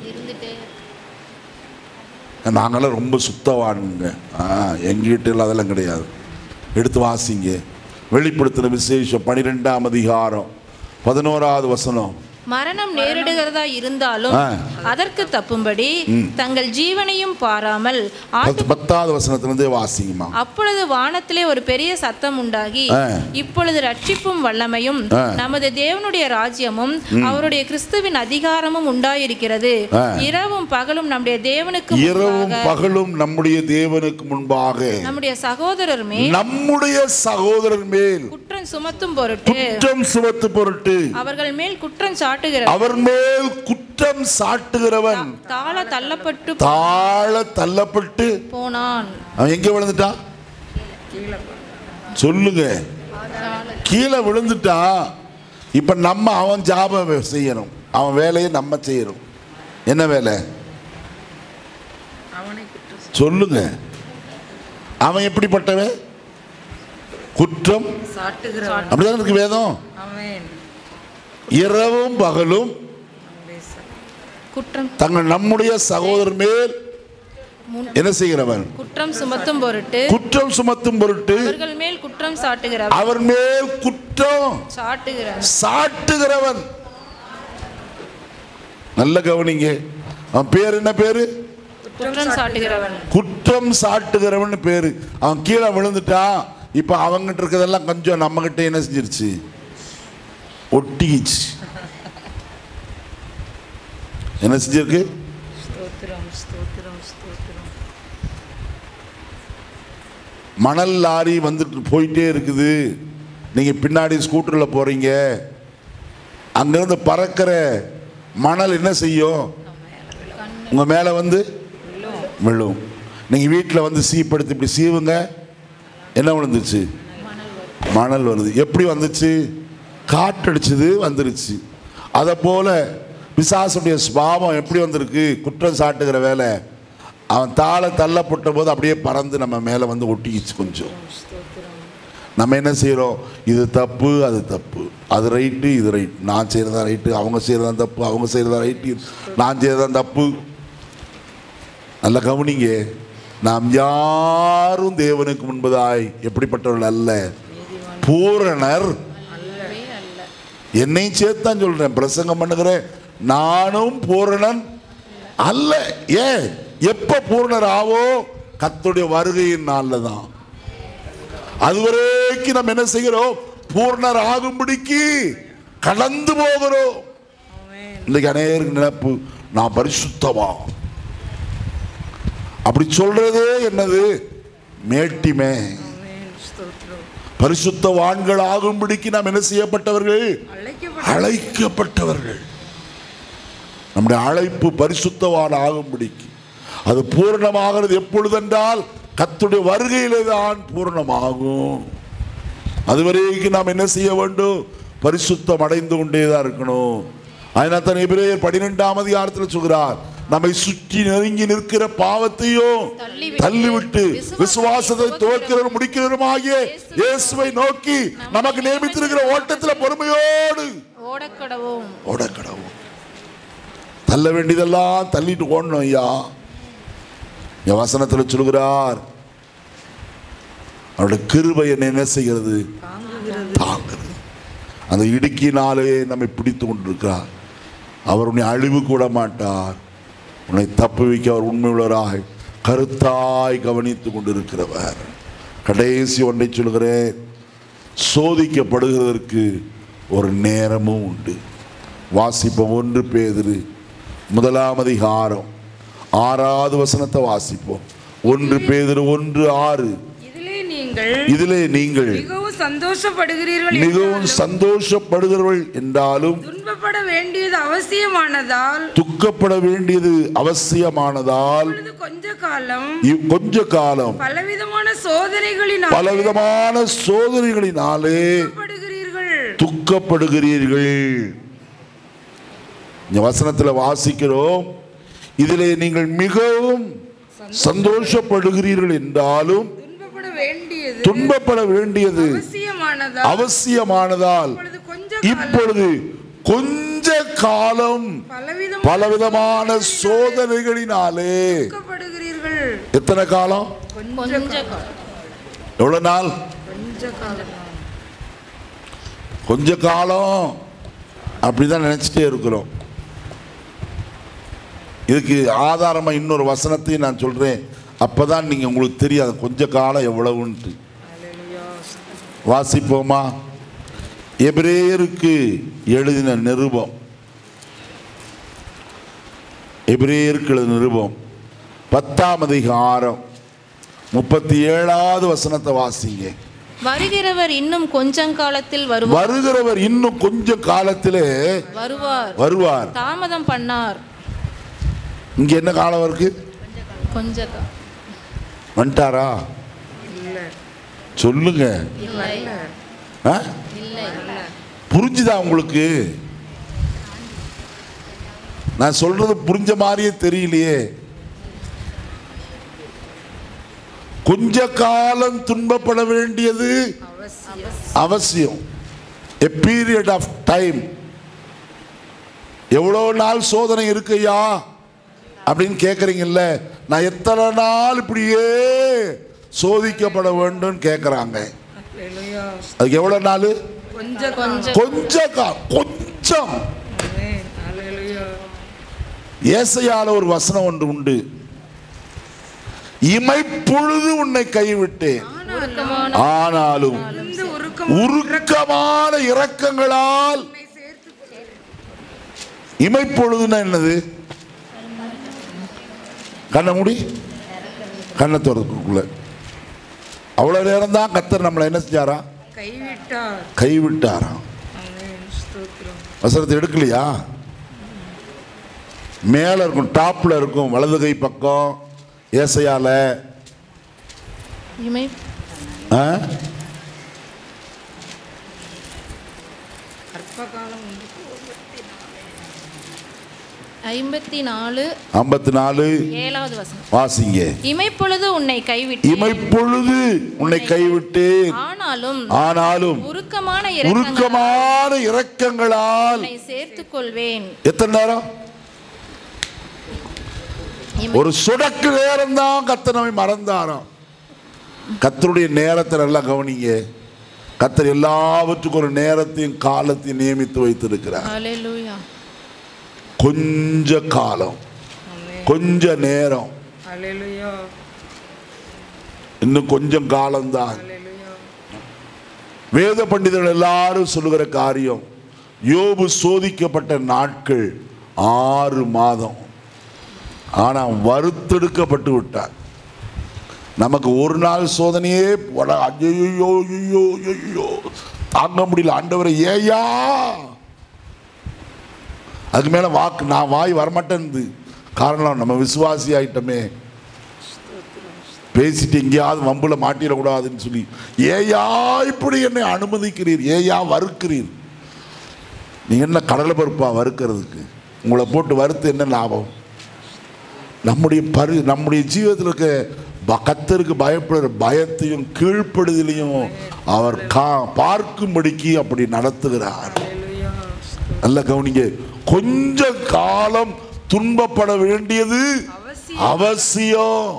நாங்களாம் ரொம்ப சுத்தவானுங்க ஆ எங்கிட்ட அதெல்லாம் கிடையாது எடுத்து வாசிங்க வெளிப்படுத்தின விசேஷம் பனிரெண்டாம் அதிகாரம் பதினோராவது வசனம் மரணம் நேரிடுகிறதா இருந்தாலும் ஆ. அதற்கு தப்பும்படி தங்கள் ஜீவனையும் பாராமல் ஆட்டு பத்து- பத்தாவது வசனத்திலிருந்தே வாசிங்கம்மா அப்பொழுது வானத்திலே ஒரு பெரிய சத்தம் உண்டாகி ஆ. இப்பொழுது ரட்சிப்பும் வல்லமையும் ஆ. நமது தேவனுடைய ராஜ்யமும் அவருடைய கிறிஸ்துவின் அதிகாரமும் உண்டாயிருக்கிறது ஆ. இரவும் பகலும் நம்முடைய தேவனுக்கு இரவும் முன்பாக பகலும் நம்முடைய தேவனுக்கு முன்பாக நம்முடைய சகோதரர் மேல் நம்முடைய சகோதரர் மேல் குற்றம் சுமத்தும் பொருட்டு குற்றம் சுமத்து பொருட்டு அவர்கள் மேல் குற்றம் சாட்டுகிற அவர் மேல் குற்றம் சாட்டுகிறவன் தாழ தள்ளப்பட்டு தாழ தள்ளப்பட்டு போனான் அவன் எங்க விழுந்துட்டான் சொல்லுங்க கீழே விழுந்துட்டான் இப்ப நம்ம அவன் ஜாப செய்யணும் அவன் வேலையை நம்ம செய்யணும் என்ன வேலை அவனை குற்றம் சொல்லுங்க அவன் எப்படிப்பட்டவன் குற்றம் சாட்டுகிறவன் அப்படிதான் இருக்கு வேதம் அவன் இரவும் பகலும் நம்முடைய ச- குற்றம் தங்கள் நம்முடைய சகோதரர் மேல் முன்- என்ன செய்கிறவன் குற்றம் சுமத்தும் பொருட்டு குற்றம் சுமத்தும் பொருட்டு அவர்கள் மேல் குற்றம் சாட்டுகிறவன் அவர் மேல் குற்றம் சாட்டுகிறவன் சாட்டுகிறவன் நல்ல கவனிங்க அவன் பேர் என்ன பேரு குற்றம் சாட்டுகிறவன் குற்றம் சாட்டுகிறவன் பேரு அவன் கீழே விழுந்துட்டான் இப்ப அவங்கிட்ட இருக்கிறதெல்லாம் கொஞ்சம் நம்ம கிட்ட என்ன செஞ்சிருச்சு ஒட்டிக்கிச்சு என்ன செஞ்சிருக்கு ஸ்தோத்திரம் ஸ்தோத்திரம் ஸ்தோத்திரம் மணல் லாரி வந்துட்டு போயிட்டே இருக்குது நீங்க பின்னாடி ஸ்கூட்டர்ல போறீங்க அங்கிருந்து பறக்கிற மணல் என்ன செய்யும் உங்க மேல வந்து விழும் நீங்க வீட்டில் வந்து சீப்படுத்தி இப்படி சீவுங்க என்ன விழுந்துச்சு மணல் வருது எப்படி வந்துச்சு காற்றடிச்சது வந்துருச்சு அதை போல பிசாசுடைய சுபாவம் எப்படி வந்திருக்கு குற்றம் சாட்டுகிற வேலை அவன் தாள தள்ளப்பட்ட போது அப்படியே பறந்து நம்ம மேலே வந்து ஒட்டிக்கிச்சு கொஞ்சம் நம்ம என்ன செய்கிறோம் இது தப்பு அது தப்பு அது ரைட்டு இது ரைட் நான் செய்கிறதா ரைட்டு அவங்க செய்கிறதா தப்பு அவங்க செய்கிறதா ரைட்டு நான் செய்கிறதா தப்பு நல்ல கவனிங்க நாம் யாரும் தேவனுக்கு முன்பதாய் எப்படிப்பட்டவர்கள் அல்ல பூரணர் என்னையும் சேர்த்து தான் சொல்றேன் பிரசங்கம் பண்ணுகிறேன் நானும் பூரணன் அல்ல ஏன் எப்ப பூரணர் ஆவோ கத்துடைய வருகையின் நாள்ல தான் அதுவரைக்கும் நம்ம என்ன செய்கிறோம் பூர்ணர் ஆகும்படிக்கு கடந்து போகிறோம் இன்னைக்கு அநேகருக்கு நினைப்பு நான் பரிசுத்தமா அப்படி சொல்றதே என்னது மேட்டிமே ஆமென். ஸ்தோத்திரம் பரிசுத்தவான்கள் ஆகும்படிக்கு நாம் என்ன செய்யப்பட்டவர்கள் அழைக்கப்பட்ட அழைக்கப்பட்டவர்கள் நம்முடைய அழைப்பு பரிசுத்தவான் ஆகும்படிக்கு அது பூரணமாகிறது எப்பொழுதென்றால் கத்துடைய வருகையிலே தான் பூரணமாகும் அதுவரைக்கும் நாம் என்ன செய்ய வேண்டும் பரிசுத்தம் அடைந்து கொண்டே தான் இருக்கணும் அதனால் தான் எபிரேயர் பன்னிரெண்டாம் அதிகாரத்தில் சொல்கிறார் நம்மை சுற்றி நெருங்கி நிற்கிற பாவத்தையும் தள்ளிவிட்டு, தள்ளிவிட்டு விசுவாசத்தை விசுவாசத்தை துவக்கிறவரும் முடிக்கிறவருமாகிய இயேசுவை நோக்கி நமக்கு நியமித்திருக்கிற ஓட்டத்தில் பொறுமையோடு ஓடக்கடவும் ஓடக்கடவும் தள்ள வேண்டியதெல்லாம் தள்ளிட்டு ஓடணும் ஐயா என் வசனத்தில் சொல்கிறார் அவருடைய கிருபை என்னை என்ன செய்கிறது தாங்குகிறது அந்த இடுக்கினாலே நம்மை பிடித்து கொண்டிருக்கிறார் அவர் உன்னை அழிவு கூட மாட்டார் உன்னை தப்பு வைக்க அவர் உண்மையுள்ளவராய் கருத்தாய் கவனித்து கொண்டிருக்கிறவர் கடைசி ஒன்றை சொல்கிறேன் சோதிக்கப்படுகிறதற்கு ஒரு நேரமும் உண்டு வாசிப்போம் ஒன்று பேதிரு முதலாம் அதிகாரம் ஆறாவது வசனத்தை வாசிப்போம் ஒன்று பேதிரு ஒன்று ஆறு இதிலே நீங்கள் இதிலே நீங்கள் மிகவும் சந்தோஷப்படுகிறீர்கள் மிகவும் என்றாலும் சந்தோஷப்படுகிறவர்கள் என்றாலும் துன்பப்பட வேண்டியது அவசியமானதால் துக்கப்பட வேண்டியது அவசியமானதால் இப்பொழுது கொஞ்ச காலம் இவ் கொஞ்ச காலம் பலவிதமான சோதனைகளினால் பலவிதமான சோதனைகளினாலே துன்பப்படுகிறீர்கள் துக்கப்படுகிறீர்கள் இந்த வசனத்தில் வாசிக்கிறோம் இதிலே நீங்கள் மிகவும் சந்தோஷப்படுகிறீர்கள் என்றாலும் துன்பப்பட வேண்டியது துன்பப்பட வேண்டியது அவசியமானதால் அவசியமானதால் இப்பொழுது கொஞ்ச இப்பொழுது கொஞ்ச காலம் பலவிதம் பலவிதமான சோதனைகளினாலே துக்கப்படுகிறீர்கள் எத்தனை காலம் கொஞ்ச காலம். எவ்வளவு நாள் கொஞ்ச காலம் கொஞ்ச காலம் அப்படிதான் நினைச்சிட்டே இருக்கிறோம் இதுக்கு ஆதாரமா இன்னொரு வசனத்தையும் நான் சொல்றேன் அப்பதான் நீங்க உங்களுக்கு தெரியாது கொஞ்ச காலம் எவ்வளவுன்ட்டு வாசிப்போமா எபிரேயருக்கு எழுதின நிருபம் எபிரேயருக்கு எழுதின நிருபம் பத்தாம் அதிகாரம் முப்பத்தி ஏழாவது வசனத்தை வாசிங்க வருகிறவர் இன்னும் கொஞ்சம் காலத்தில் வருவார் வருகிறவர் இன்னும் கொஞ்ச காலத்திலே வருவார் வருவார் தாமதம் பண்ணார் இங்க என்ன காலம் இருக்கு கொஞ்ச கா- வந்துட்டாரா சொல்லுங்க ஆ? புரிஞ்சுதா உங்களுக்கு நான் சொல்றது புரிஞ்ச மாதிரியே தெரியலையே கொஞ்ச காலம் துன்பப்பட வேண்டியது அவசியம் எ பீரியட் ஆஃப் டைம் எவ்வளோ நாள் சோதனை இருக்குயா அப்படின்னு கேட்குறீங்கல்ல நான் எத்தனை நாள் இப்படியே சோதிக்கப்பட வேண்டும் கேட்குறாங்க அதுக்கு எவ்வளோ நாள் கொஞ்ச கொஞ்ச கொஞ்ச கா கொஞ்சம் ஏசையால ஒரு வசனம் ஒன்று உண்டு இமைப்பொழுது உன்னை கைவிட்டேன் ஒடுக்கமான ஆனாலும் இந்த உருக்கம் உருக்கமான இரக்கங்களால் சேர்த்து இமைப்பொழுதுன்னா என்னது கண்ணை மூடி கண்ணை திறக்குள்ள அவ்வளோ நேரம் தான் கத்தர் நம்மளை என்ன செஞ்சாரா கைவிட்டார் கைவிட்டாராம் ஆமென். ஸ்தோத்திரம் வசனத்தை எடுக்கலையா மேலே இருக்கும் டாப்பில் இருக்கும் வலது கை பக்கம் ஏசையால இமை ஆ? அற்ப காலம் உண்டு ஐம்பத்தி நாலு ஐம்பத்தி நாலு ஏழாவது வசனம் வாசிங்க இமைப்பொழுது உன்னை கைவிட்டு இமைப்பொழுது உன்னை கைவிட்டேன் ஆனாலும் ஆனாலும் உருக்கமான இரக்கங்களால் உருக்கமான இரக்கங்களால் உன்னை சேர்த்துக் கொள்வேன் எத்தனை நேரம் இமை- ஒரு சுடக்கு நேரம் தான் கத்தனவை மறந்தாராம் கத்தருடைய நேரத்தை நல்லா கவனிங்க கத்தர் எல்லாவற்றுக்கும் ஒரு நேரத்தையும் காலத்தையும் நியமித்து வைத்திருக்கிறார் ஹalleluya கொஞ்ச காலம் கொஞ்ச நேரம் அல்லேலூயா இன்னும் கொஞ்சம் காலம்தான் அல்லேலூயா வேத பண்டிதர்கள் எல்லாரும் சொல்லுகிற காரியம் யோபு சோதிக்கப்பட்ட நாட்கள் ஆறு மாதம் ஆனா வருத்தெடுக்கப்பட்டு விட்டார் நமக்கு ஒரு நாள் சோதனையே போட- ஐயையோ ஐயோ ஐயோ தாங்க முடியல ஆண்டவரை ஏயா அதுக்கு மேல வாக்கு நான் வாய் வரமாட்டேன்து காரணம் நம்ம விசுவாசி ஆயிட்டமே பேசிட்டு எங்கேயாவது வம்புல மாட்டிடக்கூடாதுன்னு சொல்லி ஏயா இப்படி என்னை அனுமதிக்கிறீர் ஏயா வறுக்கிறீர் நீங்க என்ன கடலை பருப்பா வறுக்கிறதுக்கு உங்களை போட்டு வறுத்து என்ன லாபம் நம்முடைய பரி நம்முடைய ஜீவிதத்தில் இருக்க ப- கர்த்தருக்கு பயப்படுற பயத்தையும் கீழ்ப்படுதலையும் அவர் கா பார்க்கும்படிக்கு அப்படி நடத்துகிறார் அல்லேலூயா நல்ல கவனிங்க கொஞ்ச காலம் துன்பப்பட வேண்டியது அவசியம். அவசியம்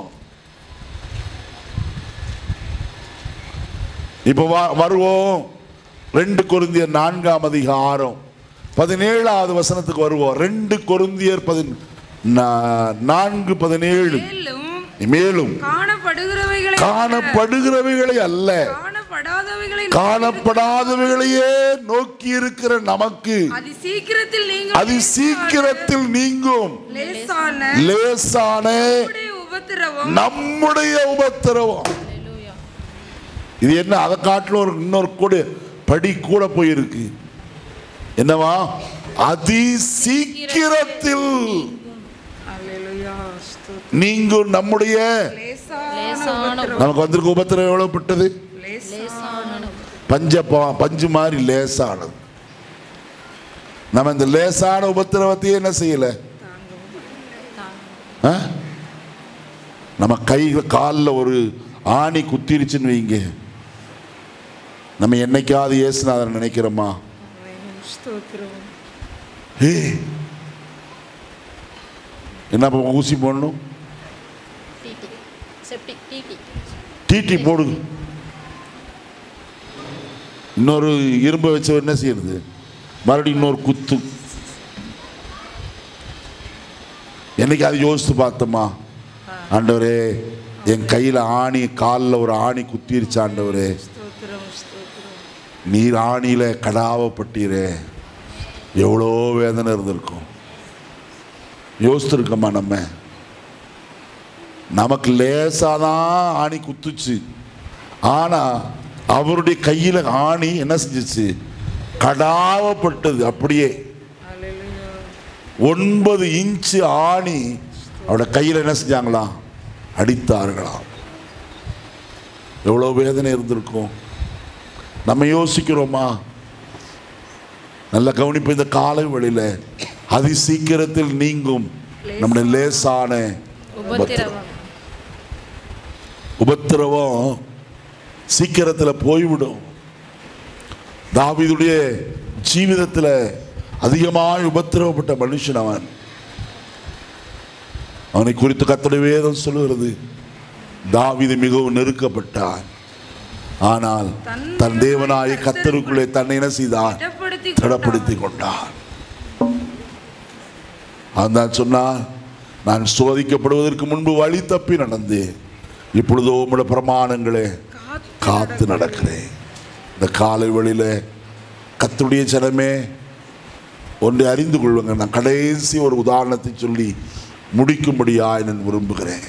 இப்ப வா- வருவோம் ரெண்டு கொருந்தியர் நான்காம் அதிகாரம் பதினேழாவது வசனத்துக்கு வருவோம் ரெண்டு கொருந்தியர் பதின் நா- நான்கு பதினேழு மேலும் மேலும் காணப்படுகிறவைகளை காணப்படுகிறவைகளை அல்ல காணப்படாதவைகளை காணப்படாதவைகளையே நோக்கி இருக்கிற நமக்கு அதி சீக்கிரத்தில் நீங்கள் அது சீக்கிரத்தில் நீங்கும் லேசான லேசான உடைய உபத்திரவம் நம்முடைய உபத்திரவம் ஹalleluya இது என்ன அதை காட்டிலும் ஒரு இன்னொரு கூட படி கூட போயிருக்கு என்னவா அதி சீக்கிரத்தில் அல்லேலூயா ஸ்தோத்திரம். நீங்கும் நம்முடைய லேசான லேசான நமக்கு வந்திருக்க உபத்திரம் எவ்வளவு பட்டது லேசான லேசான பஞ்ச ப- பஞ்சு மாதிரி லேசானது நம்ம இந்த லேசான உபத்திரவத்தையே என்ன செய்யல ஆ? நம்ம கை காலில் ஒரு ஆணி குத்திருச்சுன்னு வைங்க நம்ம என்னைக்காவது இயேசுநாதர் நினைக்கிறோமா ஸ்தோத்திரம் ஏ என்ன இப்போ ஊசி போடணும் டிடி செப்டிக் டிடி டிடி போடு இன்னொரு இரும்பை வச்சு என்ன செய்யறது மறுபடியும் இன்னொரு குத்து என்னைக்கு அது யோசித்து பார்த்தோமா ஆண்டவரே என் கையில் ஆணி காலில் ஒரு ஆணி குத்திருச்சு ஆண்டவரே ஸ்தோத்திரம் ஸ்தோத்திரம் நீர் ஆணியில கடாவப்பட்டீரே எவ்வளோ வேதனை இருந்திருக்கும் யோசித்திருக்கோமா நம்ம நமக்கு லேசாக தான் ஆணி குத்துச்சு ஆனால் அவருடைய கையில் ஆணி என்ன செஞ்சுச்சு கடாவப்பட்டது அப்படியே அல்லேலூயா ஒன்பது இன்ச்சு ஆணி அவரோட கையில் என்ன செஞ்சாங்களாம் அடித்தார்களாம் எவ்வளோ வேதனை இருந்திருக்கும் நம்ம யோசிக்கிறோமா நல்ல கவனிப்பு இந்த காலை வழியில் அதி சீக்கிரத்தில் நீங்கும் நம்முடைய லேசான உபத்திரவம் உபத்திரவம் சீக்கிரத்தில் போய்விடும் தாவீதுடைய ஜீவிதத்தில் அதிகமாக உபத்திரவப்பட்ட மனுஷன் அவன் அவனை குறித்து கர்த்தருடைய வேதம் சொல்லுகிறது தாவீது மிகவும் நெருக்கப்பட்டான் ஆனால் தன் தேவனாய கத்தருக்குள்ளே தன்னை என்ன செய்தான் திடப்படுத்தி திடப்படுத்தி கொண்டான் அவன் சொன்னான் நான் சோதிக்கப்படுவதற்கு முன்பு வழி தப்பி நடந்தேன் இப்பொழுதோ உம்முடைய பிரமாணங்களே காத்து காத்து நடக்கிறேன் இந்த காலை வழியில கத்துடைய ஜனமே ஒன்றை அறிந்து கொள்ளுங்க நான் கடைசி ஒரு உதாரணத்தை சொல்லி முடிக்கும்படியாய் நான் விரும்புகிறேன்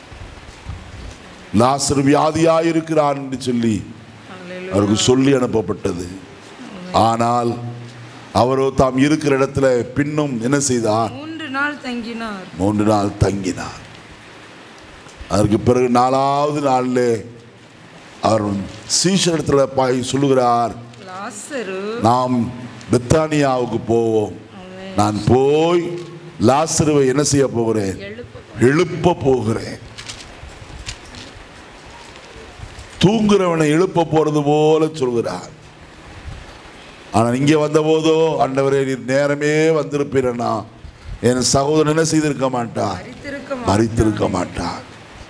லாசர் வியாதியாய் இருக்கிறான் என்று சொல்லி அல்லேலூயா அவருக்கு சொல்லி அனுப்பப்பட்டது ஆனால் அவரோ தாம் இருக்கிற இடத்துல பின்னும் என்ன செய்தார் மூன்று நாள் தங்கினார் மூன்று நாள் தங்கினார் அதற்கு பிறகு நாலாவது நாளிலே அவர் சீஷரிடத்துல பாய் சொல்லுகிறார் லாசரு நாம் பெத்தானியாவுக்கு போவோம் நான் போய் லாசருவை என்ன செய்ய போகிறேன் எழுப்ப எழுப்ப போகிறேன் தூங்குறவனை எழுப்ப போறது போல சொல்கிறார் ஆனால் இங்கே வந்தபோதோ ஆண்டவரே நீர் நேரமே வந்திருப்பீரனா என் சகோதரன் என்ன செய்திருக்க மாட்டார் மறித்திருக்க மறித்திருக்க மாட்டார்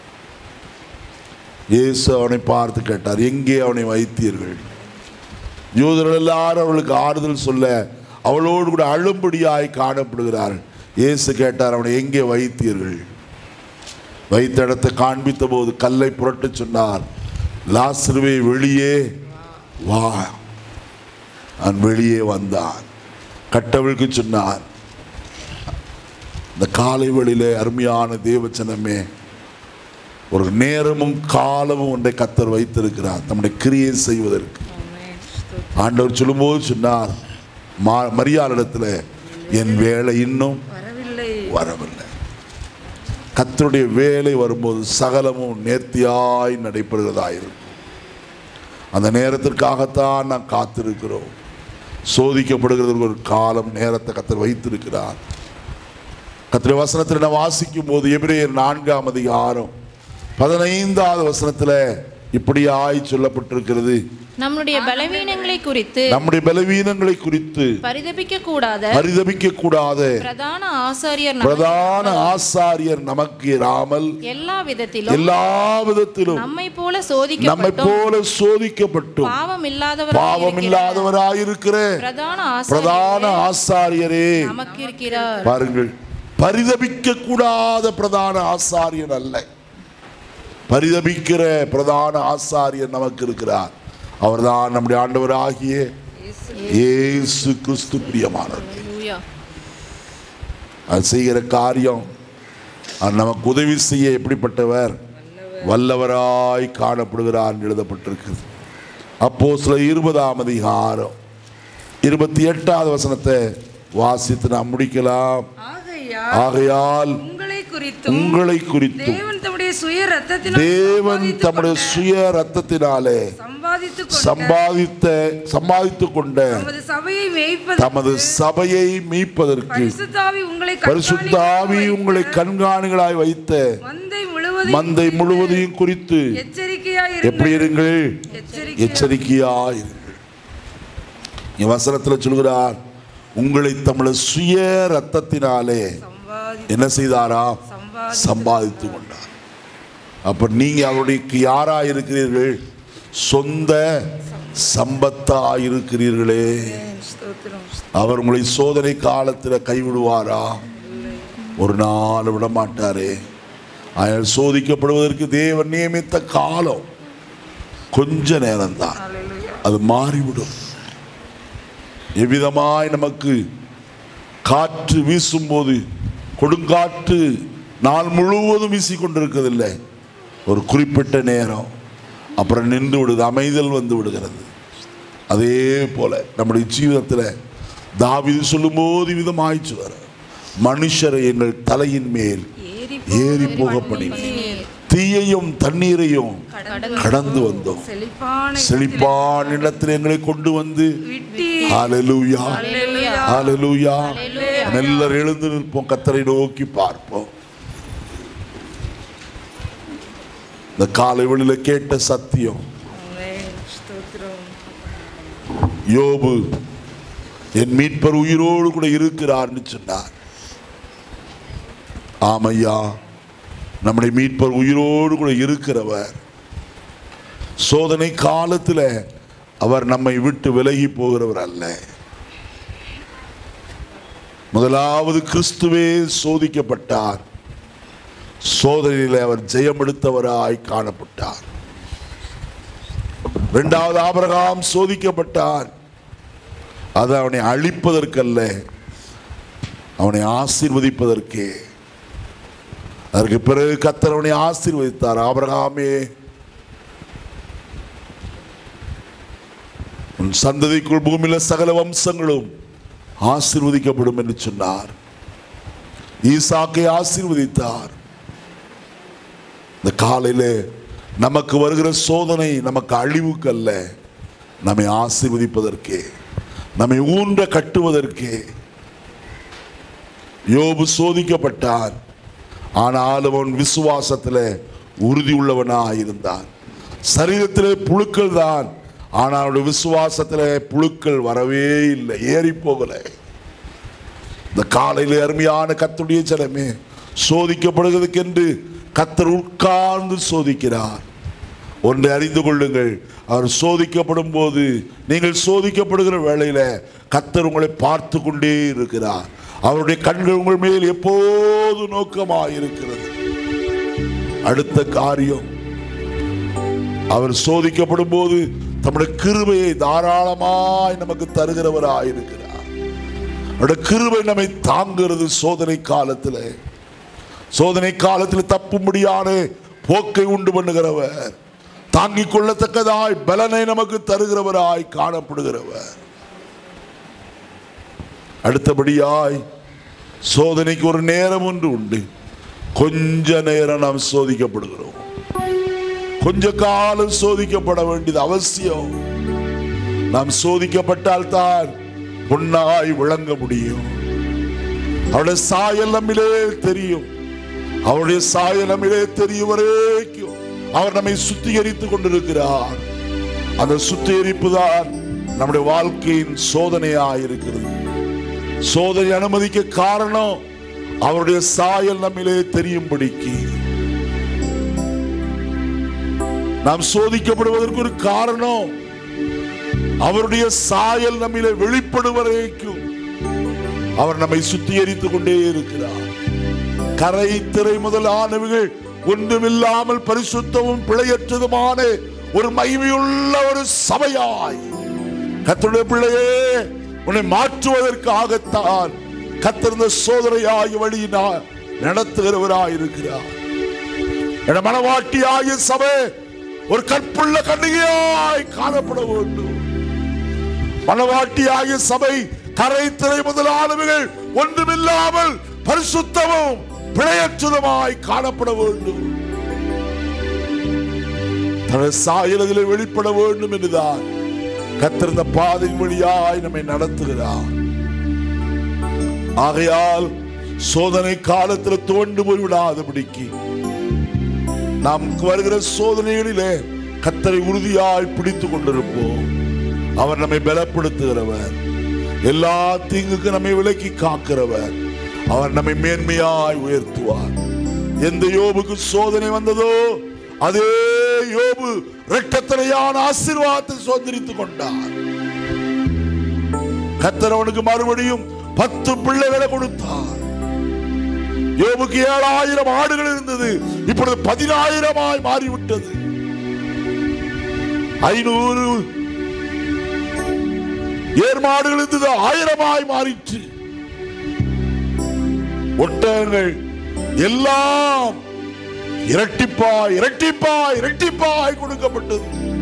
இயேசு அவனை பார்த்து கேட்டார் எங்கே அவனை வைத்தீர்கள் யூதர்கள் எல்லாரும் அவளுக்கு ஆறுதல் சொல்ல அவளோடு கூட அழும்படியாய் காணப்படுகிறார் இயேசு கேட்டார் அவனை எங்கே வைத்தீர்கள் வைத்த இடத்தை காண்பித்த போது கல்லை புரட்டச் சொன்னார் லாசருவே வெளியே வா அவன் வெளியே வந்தான் கட்டவிழ்க்கு சொன்னார் இந்த காலை வேளையிலே அருமையான தேவச்சனமே ஒரு நேரமும் காலமும் ஒன்றை கத்தர் வைத்திருக்கிறார் நம்முடைய கிரியை செய்வதற்கு ஆமென். ஸ்தோத்திரம். ஆண்டவர் சொல்லும்போது சொன்னார் மா மரியாளிடத்தில் என் வேலை இன்னும் வரவில்லை வரவில்லை கத்தருடைய வேலை வரும்போது சகலமும் நேர்த்தியாய் நடைபெறுகிறதாயிருக்கும் அந்த நேரத்திற்காகத்தான் நாம் காத்திருக்கிறோம் சோதிக்கப்படுகிறதற்கு ஒரு காலம் நேரத்தை கத்தர் வைத்திருக்கிறார் கத்திர வசனத்தில் நான் வாசிக்கும் போது எபிரேயர் நான்காம் அதிகாரம் பதினைந்தாவது வசனத்துல இப்படியாய் சொல்லப்பட்டிருக்கிறது நம்முடைய பலவீனங்களை குறித்து நம்முடைய பலவீனங்களை குறித்து பரிதபிக்க கூடாத பரிதபிக்க கூடாத பிரதான ஆசாரியர் நம்மை பிரதான ஆசாரியர் நமக்கு இராமல் எல்லா விதத்திலும் எல்லா விதத்திலும் நம்மை போல நம்மை சோதிக்கப்பட்டும் போல சோதிக்கப்பட்டும் பாவம் இல்லாதவர் பாவம் இல்லாதவராயிருக்கிற பிரதான பிரதான ஆசாரியர் ஆசாரியரே நமக்கு இருக்கிறார் பாருங்கள் பரிதபிக்க கூடாத பிரதான ஆசாரியர் அல்ல பரிதபிக்கிற பிரதான ஆசாரியர் நமக்கு இருக்கிறார் அவர்தான் நம்முடைய ஆண்டவராகிய இயேசு கிறிஸ்து பிரியமானவர் Hallelujah. அது செய்கிற காரியம் அவர் நமக்கு உதவி செய்ய எப்படிப்பட்டவர் வல்லவராய் காணப்படுகிறார் என்று எழுதப்பட்டிருக்கிறது அப்போ சில இருபதாம் அதிகாரம் இருபத்தி எட்டாவது வசனத்தை வாசித்து நாம் முடிக்கலாம் ஆகையால் ஆகையால் உங்களை குறித்தும் உங்களை குறித்தும் தேவன் தம்முடைய சுய ரத்தத்தினால் தேவன் தம்முடைய சுய ரத்தத்தினாலே சம்பாதித்துக் கொண்ட சம்பாதித்த சம்பாதித்துக் கொண்ட தமது சபையை மேய்ப்பது தமது சபையை மீட்பதற்கு பரிசுத்தாவி உங்களை பரிசுத்தாவி உங்களை கண்காணிகளாய் வைத்த மந்தை முழுவதும் மந்தை முழுவதையும் குறித்து எச்சரிக்கையாய் எப்படி இருங்கள் இருங்கள் எச்சரிக்கை எச்சரிக்கையாய் இருங்கள் இங்க வசனத்துல சொல்கிறார் உங்களை தமிழ சுய ரத்தத்தினாலே சம்பாதி என்ன செய்தாரா சம்பாதி சம்பாதித்து கொண்டார் அப்ப நீங்க அவருடைய யாரா இருக்கிறீர்கள் சொந்த சம்பத்தா இருக்கிறீர்களே ஸ்தோத்திரம் அவர் உங்களை சோதனை காலத்தில் கைவிடுவாரா ஒரு நாள் விட மாட்டாரே அயால் சோதிக்கப்படுவதற்கு தேவன் நியமித்த காலம் கொஞ்ச நேரம்தான் ஹalleluya அது மாறிவிடும் எவ்விதமாய் நமக்கு காற்று வீசும்போது கொடுங்காற்று நாள் முழுவதும் வீசிக் கொண்டிருக்கிறதில்லை ஒரு குறிப்பிட்ட நேரம் அப்புறம் நின்று விடுது அமைதல் வந்து விடுகிறது அதே போல நம்முடைய ஜீவிதத்தில் தாவீது சொல்லும்போது விதமாயிச்சு வர மனுஷரை எங்கள் தலையின் மேல் ஏறி ஏறி போக பண்ணி தீயையும் தண்ணீரையும் கடந்து வந்தோம் செழிப்பான செழிப்பான இடத்தில் எங்களை கொண்டு வந்து விட்டி ஹalleluya ஹalleluya ஹalleluya எல்லாரும் எழுந்து நிற்போம் கத்தரை நோக்கி பார்ப்போம் இந்த காலை வெளியில கேட்ட சத்தியம் ஆமென் ஸ்தோத்திரம் யோபு என் மீட்பர் உயிரோடு கூட இருக்கிறார்னு சொன்னார் ஆமையா நம்முடைய மீட்பர் உயிரோடு கூட இருக்கிறவர் சோதனை காலத்தில் அவர் நம்மை விட்டு விலகி போகிறவர் அல்ல முதலாவது கிறிஸ்துவே சோதிக்கப்பட்டார் சோதனையில் அவர் ஜெயமெடுத்தவராய் காணப்பட்டார் இரண்டாவது ஆபிரகாம் சோதிக்கப்பட்டார் அது அவனை அழிப்பதற்கல்ல அவனை ஆசீர்வதிப்பதற்கே அதற்கு பிறகு கத்தர் அவனை ஆசீர்வதித்தார் ஆபிரகாமே உன் சந்ததிக்குள் பூமியில சகல வம்சங்களும் ஆசீர்வதிக்கப்படும் என்று சொன்னார் ஈசாக்கை ஆசீர்வதித்தார் இந்த காலையிலே நமக்கு வருகிற சோதனை நமக்கு அழிவுக்கு அல்ல நம்மை ஆசீர்வதிப்பதற்கே நம்மை ஊன்ற கட்டுவதற்கே யோபு சோதிக்கப்பட்டான் ஆனால் அவன் விசுவாசத்தில் உறுதி உள்ளவனாக இருந்தான் சரீரத்திலே புழுக்கள் தான் ஆனால் அவனுடைய விசுவாசத்தில் புழுக்கள் வரவே இல்லை ஏறி போகலை இந்த காலையில் அருமையான கத்துடைய ஜனமே சோதிக்கப்படுவதற்கென்று கத்தர் உட்கார்ந்து சோதிக்கிறார் ஒன்றை அறிந்து கொள்ளுங்கள் அவர் சோதிக்கப்படும் போது நீங்கள் சோதிக்கப்படுகிற வேளையில கத்தர் உங்களை பார்த்து கொண்டே இருக்கிறார் அவருடைய கண்கள் உங்கள் மேல் எப்போது நோக்கமாக இருக்கிறது அடுத்த காரியம் அவர் சோதிக்கப்படும் போது தம்முடைய கிருபையை தாராளமாய் நமக்கு தருகிறவராய் இருக்கிறார் அவருடைய கிருபை நம்மை தாங்குகிறது சோதனை காலத்தில் சோதனை காலத்தில் தப்பும்படியான போக்கை உண்டு பண்ணுகிறவர் தாங்கிக் கொள்ளத்தக்கதாய் பலனை நமக்கு தருகிறவராய் காணப்படுகிறவர் அடுத்தபடியாய் சோதனைக்கு ஒரு நேரம் ஒன்று உண்டு கொஞ்ச நேரம் நாம் சோதிக்கப்படுகிறோம் கொஞ்ச காலம் சோதிக்கப்பட வேண்டியது அவசியம் நாம் சோதிக்கப்பட்டால் தான் பொன்னாய் விளங்க முடியும் அவருடைய சாயல் நம்மிலே தெரியும் அவருடைய சாயல் நம்மிலே தெரியும் வரைக்கும் அவர் நம்மை சுத்திகரித்துக் கொண்டிருக்கிறார் அந்த சுத்திகரிப்பு தான் நம்முடைய வாழ்க்கையின் சோதனையாக இருக்கிறது சோதனை அனுமதிக்க காரணம் அவருடைய சாயல் நம்மிலே தெரியும்படிக்கு நாம் சோதிக்கப்படுவதற்கு ஒரு காரணம் அவருடைய சாயல் நம்மிலே வெளிப்படும் வரைக்கும் அவர் நம்மை சுத்திகரித்துக் கொண்டே இருக்கிறார் கரை திரை முதலானவைகள் ஒன்றுமில்லாமல் பரிசுத்தமும் பிழையற்றதுமான ஒரு மகிமையுள்ள ஒரு சபையாய் கத்தருடைய பிள்ளையே உன்னை மாற்றுவதற்காகத்தான் கத்திருந்த சோதனையாய் வழியினால் நடத்துகிறவராய் இருக்கிறார் என மனவாட்டியாகிய சபை ஒரு கற்புள்ள கண்ணிகையாய் காணப்பட வேண்டும் மனவாட்டியாகிய சபை கரை திரை முதலானவைகள் ஒன்றுமில்லாமல் பரிசுத்தமும் பிழையற்றதுமாய் காணப்பட வேண்டும் தனது சாயலதில் வெளிப்பட வேண்டும் என்றுதான் கத்தர் இந்த பாதையின் வழியாய் நம்மை நடத்துகிறார் ஆகையால் சோதனை காலத்தில் தோண்டு போய் விடாதபடிக்கு நாம் வருகிற சோதனைகளிலே கத்தரை உறுதியாய் பிடித்துக் கொண்டிருப்போம் அவர் நம்மை பலப்படுத்துகிறவர் எல்லா தீங்குக்கு நம்மை விலக்கி காக்கிறவர் அவர் நம்மை மேன்மையாய் உயர்த்துவார் எந்த யோபுக்கு சோதனை வந்ததோ அதே யோபு இரட்டத்தனையான ஆசீர்வாதத்தை சுதந்திரித்துக் கொண்டார் கத்தர் அவனுக்கு மறுபடியும் பத்து பிள்ளைகளை கொடுத்தார் யோபுக்கு ஏழாயிரம் ஆடுகள் இருந்தது இப்பொழுது பதினாயிரமாய் மாறிவிட்டது ஐநூறு ஏர்மாடுகள் இருந்தது ஆயிரமாய் மாறிற்று ஒட்டகங்கள் எல்லாம் இரட்டிப்பாய் இரட்டிப்பாய் இரட்டிப்பாய் கொடுக்கப்பட்டது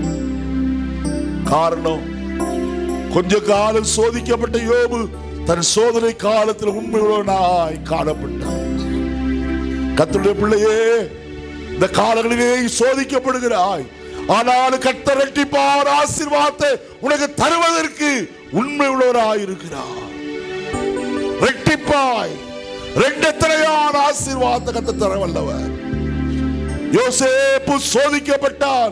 காரணம் கொஞ்ச காலம் சோதிக்கப்பட்ட யோபு தன் சோதனை காலத்தில் உண்மையுள்ளவனாய் காணப்பட்டான் கத்தருடைய பிள்ளையே இந்த காலங்களிலே சோதிக்கப்படுகிறாய் ஆனால் கத்தர் இரட்டிப்பார் ஆசீர்வாதத்தை உனக்கு தருவதற்கு உண்மை உள்ளவராய் இருக்கிறார் ரெட்டிப்பாய் ரெண்டத்தனையான ஆசீர்வாதத்தை கத்த தர வல்லவர் யோசேப்பு சோதிக்கப்பட்டான்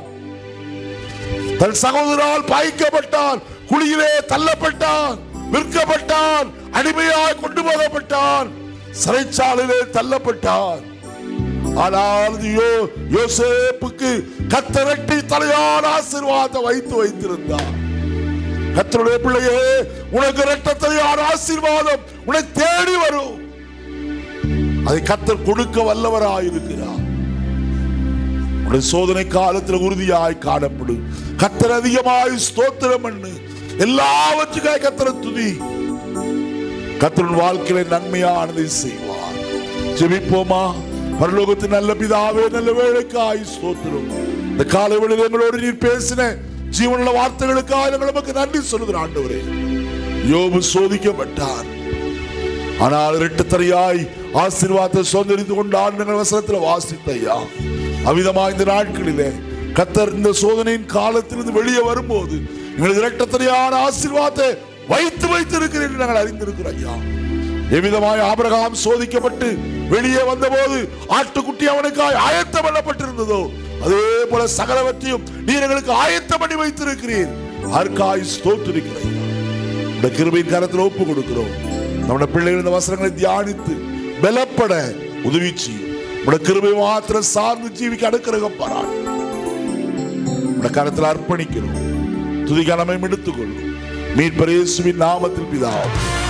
தன் சகோதரால் பாய்க்கப்பட்டான் குழியிலே தள்ளப்பட்டான் விற்கப்பட்டான் அடிமையாய் கொண்டு போகப்பட்டான் சிறைச்சாலையிலே தள்ளப்பட்டான் ஆனால் யோ யோசேப்புக்கு கத்தரட்டி தலையான ஆசீர்வாதத்தை வைத்து வைத்திருந்தார் கத்தருடைய பிள்ளையே உனக்கு இரட்டத்தையான ஆசீர்வாதம் உன்னை தேடி வரும் அதை கத்தர் கொடுக்க வல்லவராயிருக்கிறார் உடைய சோதனை காலத்தில் உறுதியாய் காணப்படும் கத்தர் அதிகமாய் ஸ்தோத்திரம் பண்ணு எல்லாவற்றுக்காய் கத்தர துதி கத்தரின் வாழ்க்கையில நன்மையானதை செய்வார் ஜெபிப்போமா பரலோகத்தின் நல்ல பிதாவே நல்ல வேலைக்காய் ஸ்தோத்திரம் இந்த காலை வேளையில் எங்களோடு நீர் பேசின ஜீவனுள்ள வார்த்தைகளுக்காக நாங்கள் நமக்கு நன்றி சொல்லுகிற ஆண்டவரே யோபு சோதிக்கப்பட்டார் ஆனால் இரட்டத்தரையாய் ஆசீர்வாதத்தை சுதந்திரித்து கொண்டு ஆண்டுகள் வசனத்தில் வாசித்தையா அவ்விதமா இந்த நாட்களிலே கத்தர் இந்த சோதனையின் காலத்திலிருந்து வெளியே வரும்போது எங்களுக்கு இரட்டத்தரையான ஆசீர்வாதத்தை வைத்து வைத்திருக்கிறேன் என்று நாங்கள் அறிந்திருக்கிறோம் ஐயா எவ்விதமாய் ஆபிரகாம் சோதிக்கப்பட்டு வெளியே வந்தபோது ஆட்டுக்குட்டி அவனுக்காய் ஆயத்தம் பண்ணப்பட்டிருந்ததோ அதே போல சகலவற்றையும் நீர் எங்களுக்கு ஆயத்தம் பண்ணி வைத்திருக்கிறீர் அதற்காய் ஸ்தோத்திருக்கிறேன் இந்த கிருபையின் கரத்தில் ஒப்பு கொடுக்கிறோம் நம்முடைய பிள்ளைகள் இந்த வசனங்களை தியானித்து பலப்பட உதவி செய்யும் உடைய கிருபை மாத்திரம் சார்ந்து ஜீவிக்க அடுக்கிறகம் பாராட்டு உடைய கரத்தில் அர்ப்பணிக்கிறோம் துதிகனமை எடுத்துக்கொள்ளும் மீட்பரேசுவின் நாமத்தில் பிதாவும்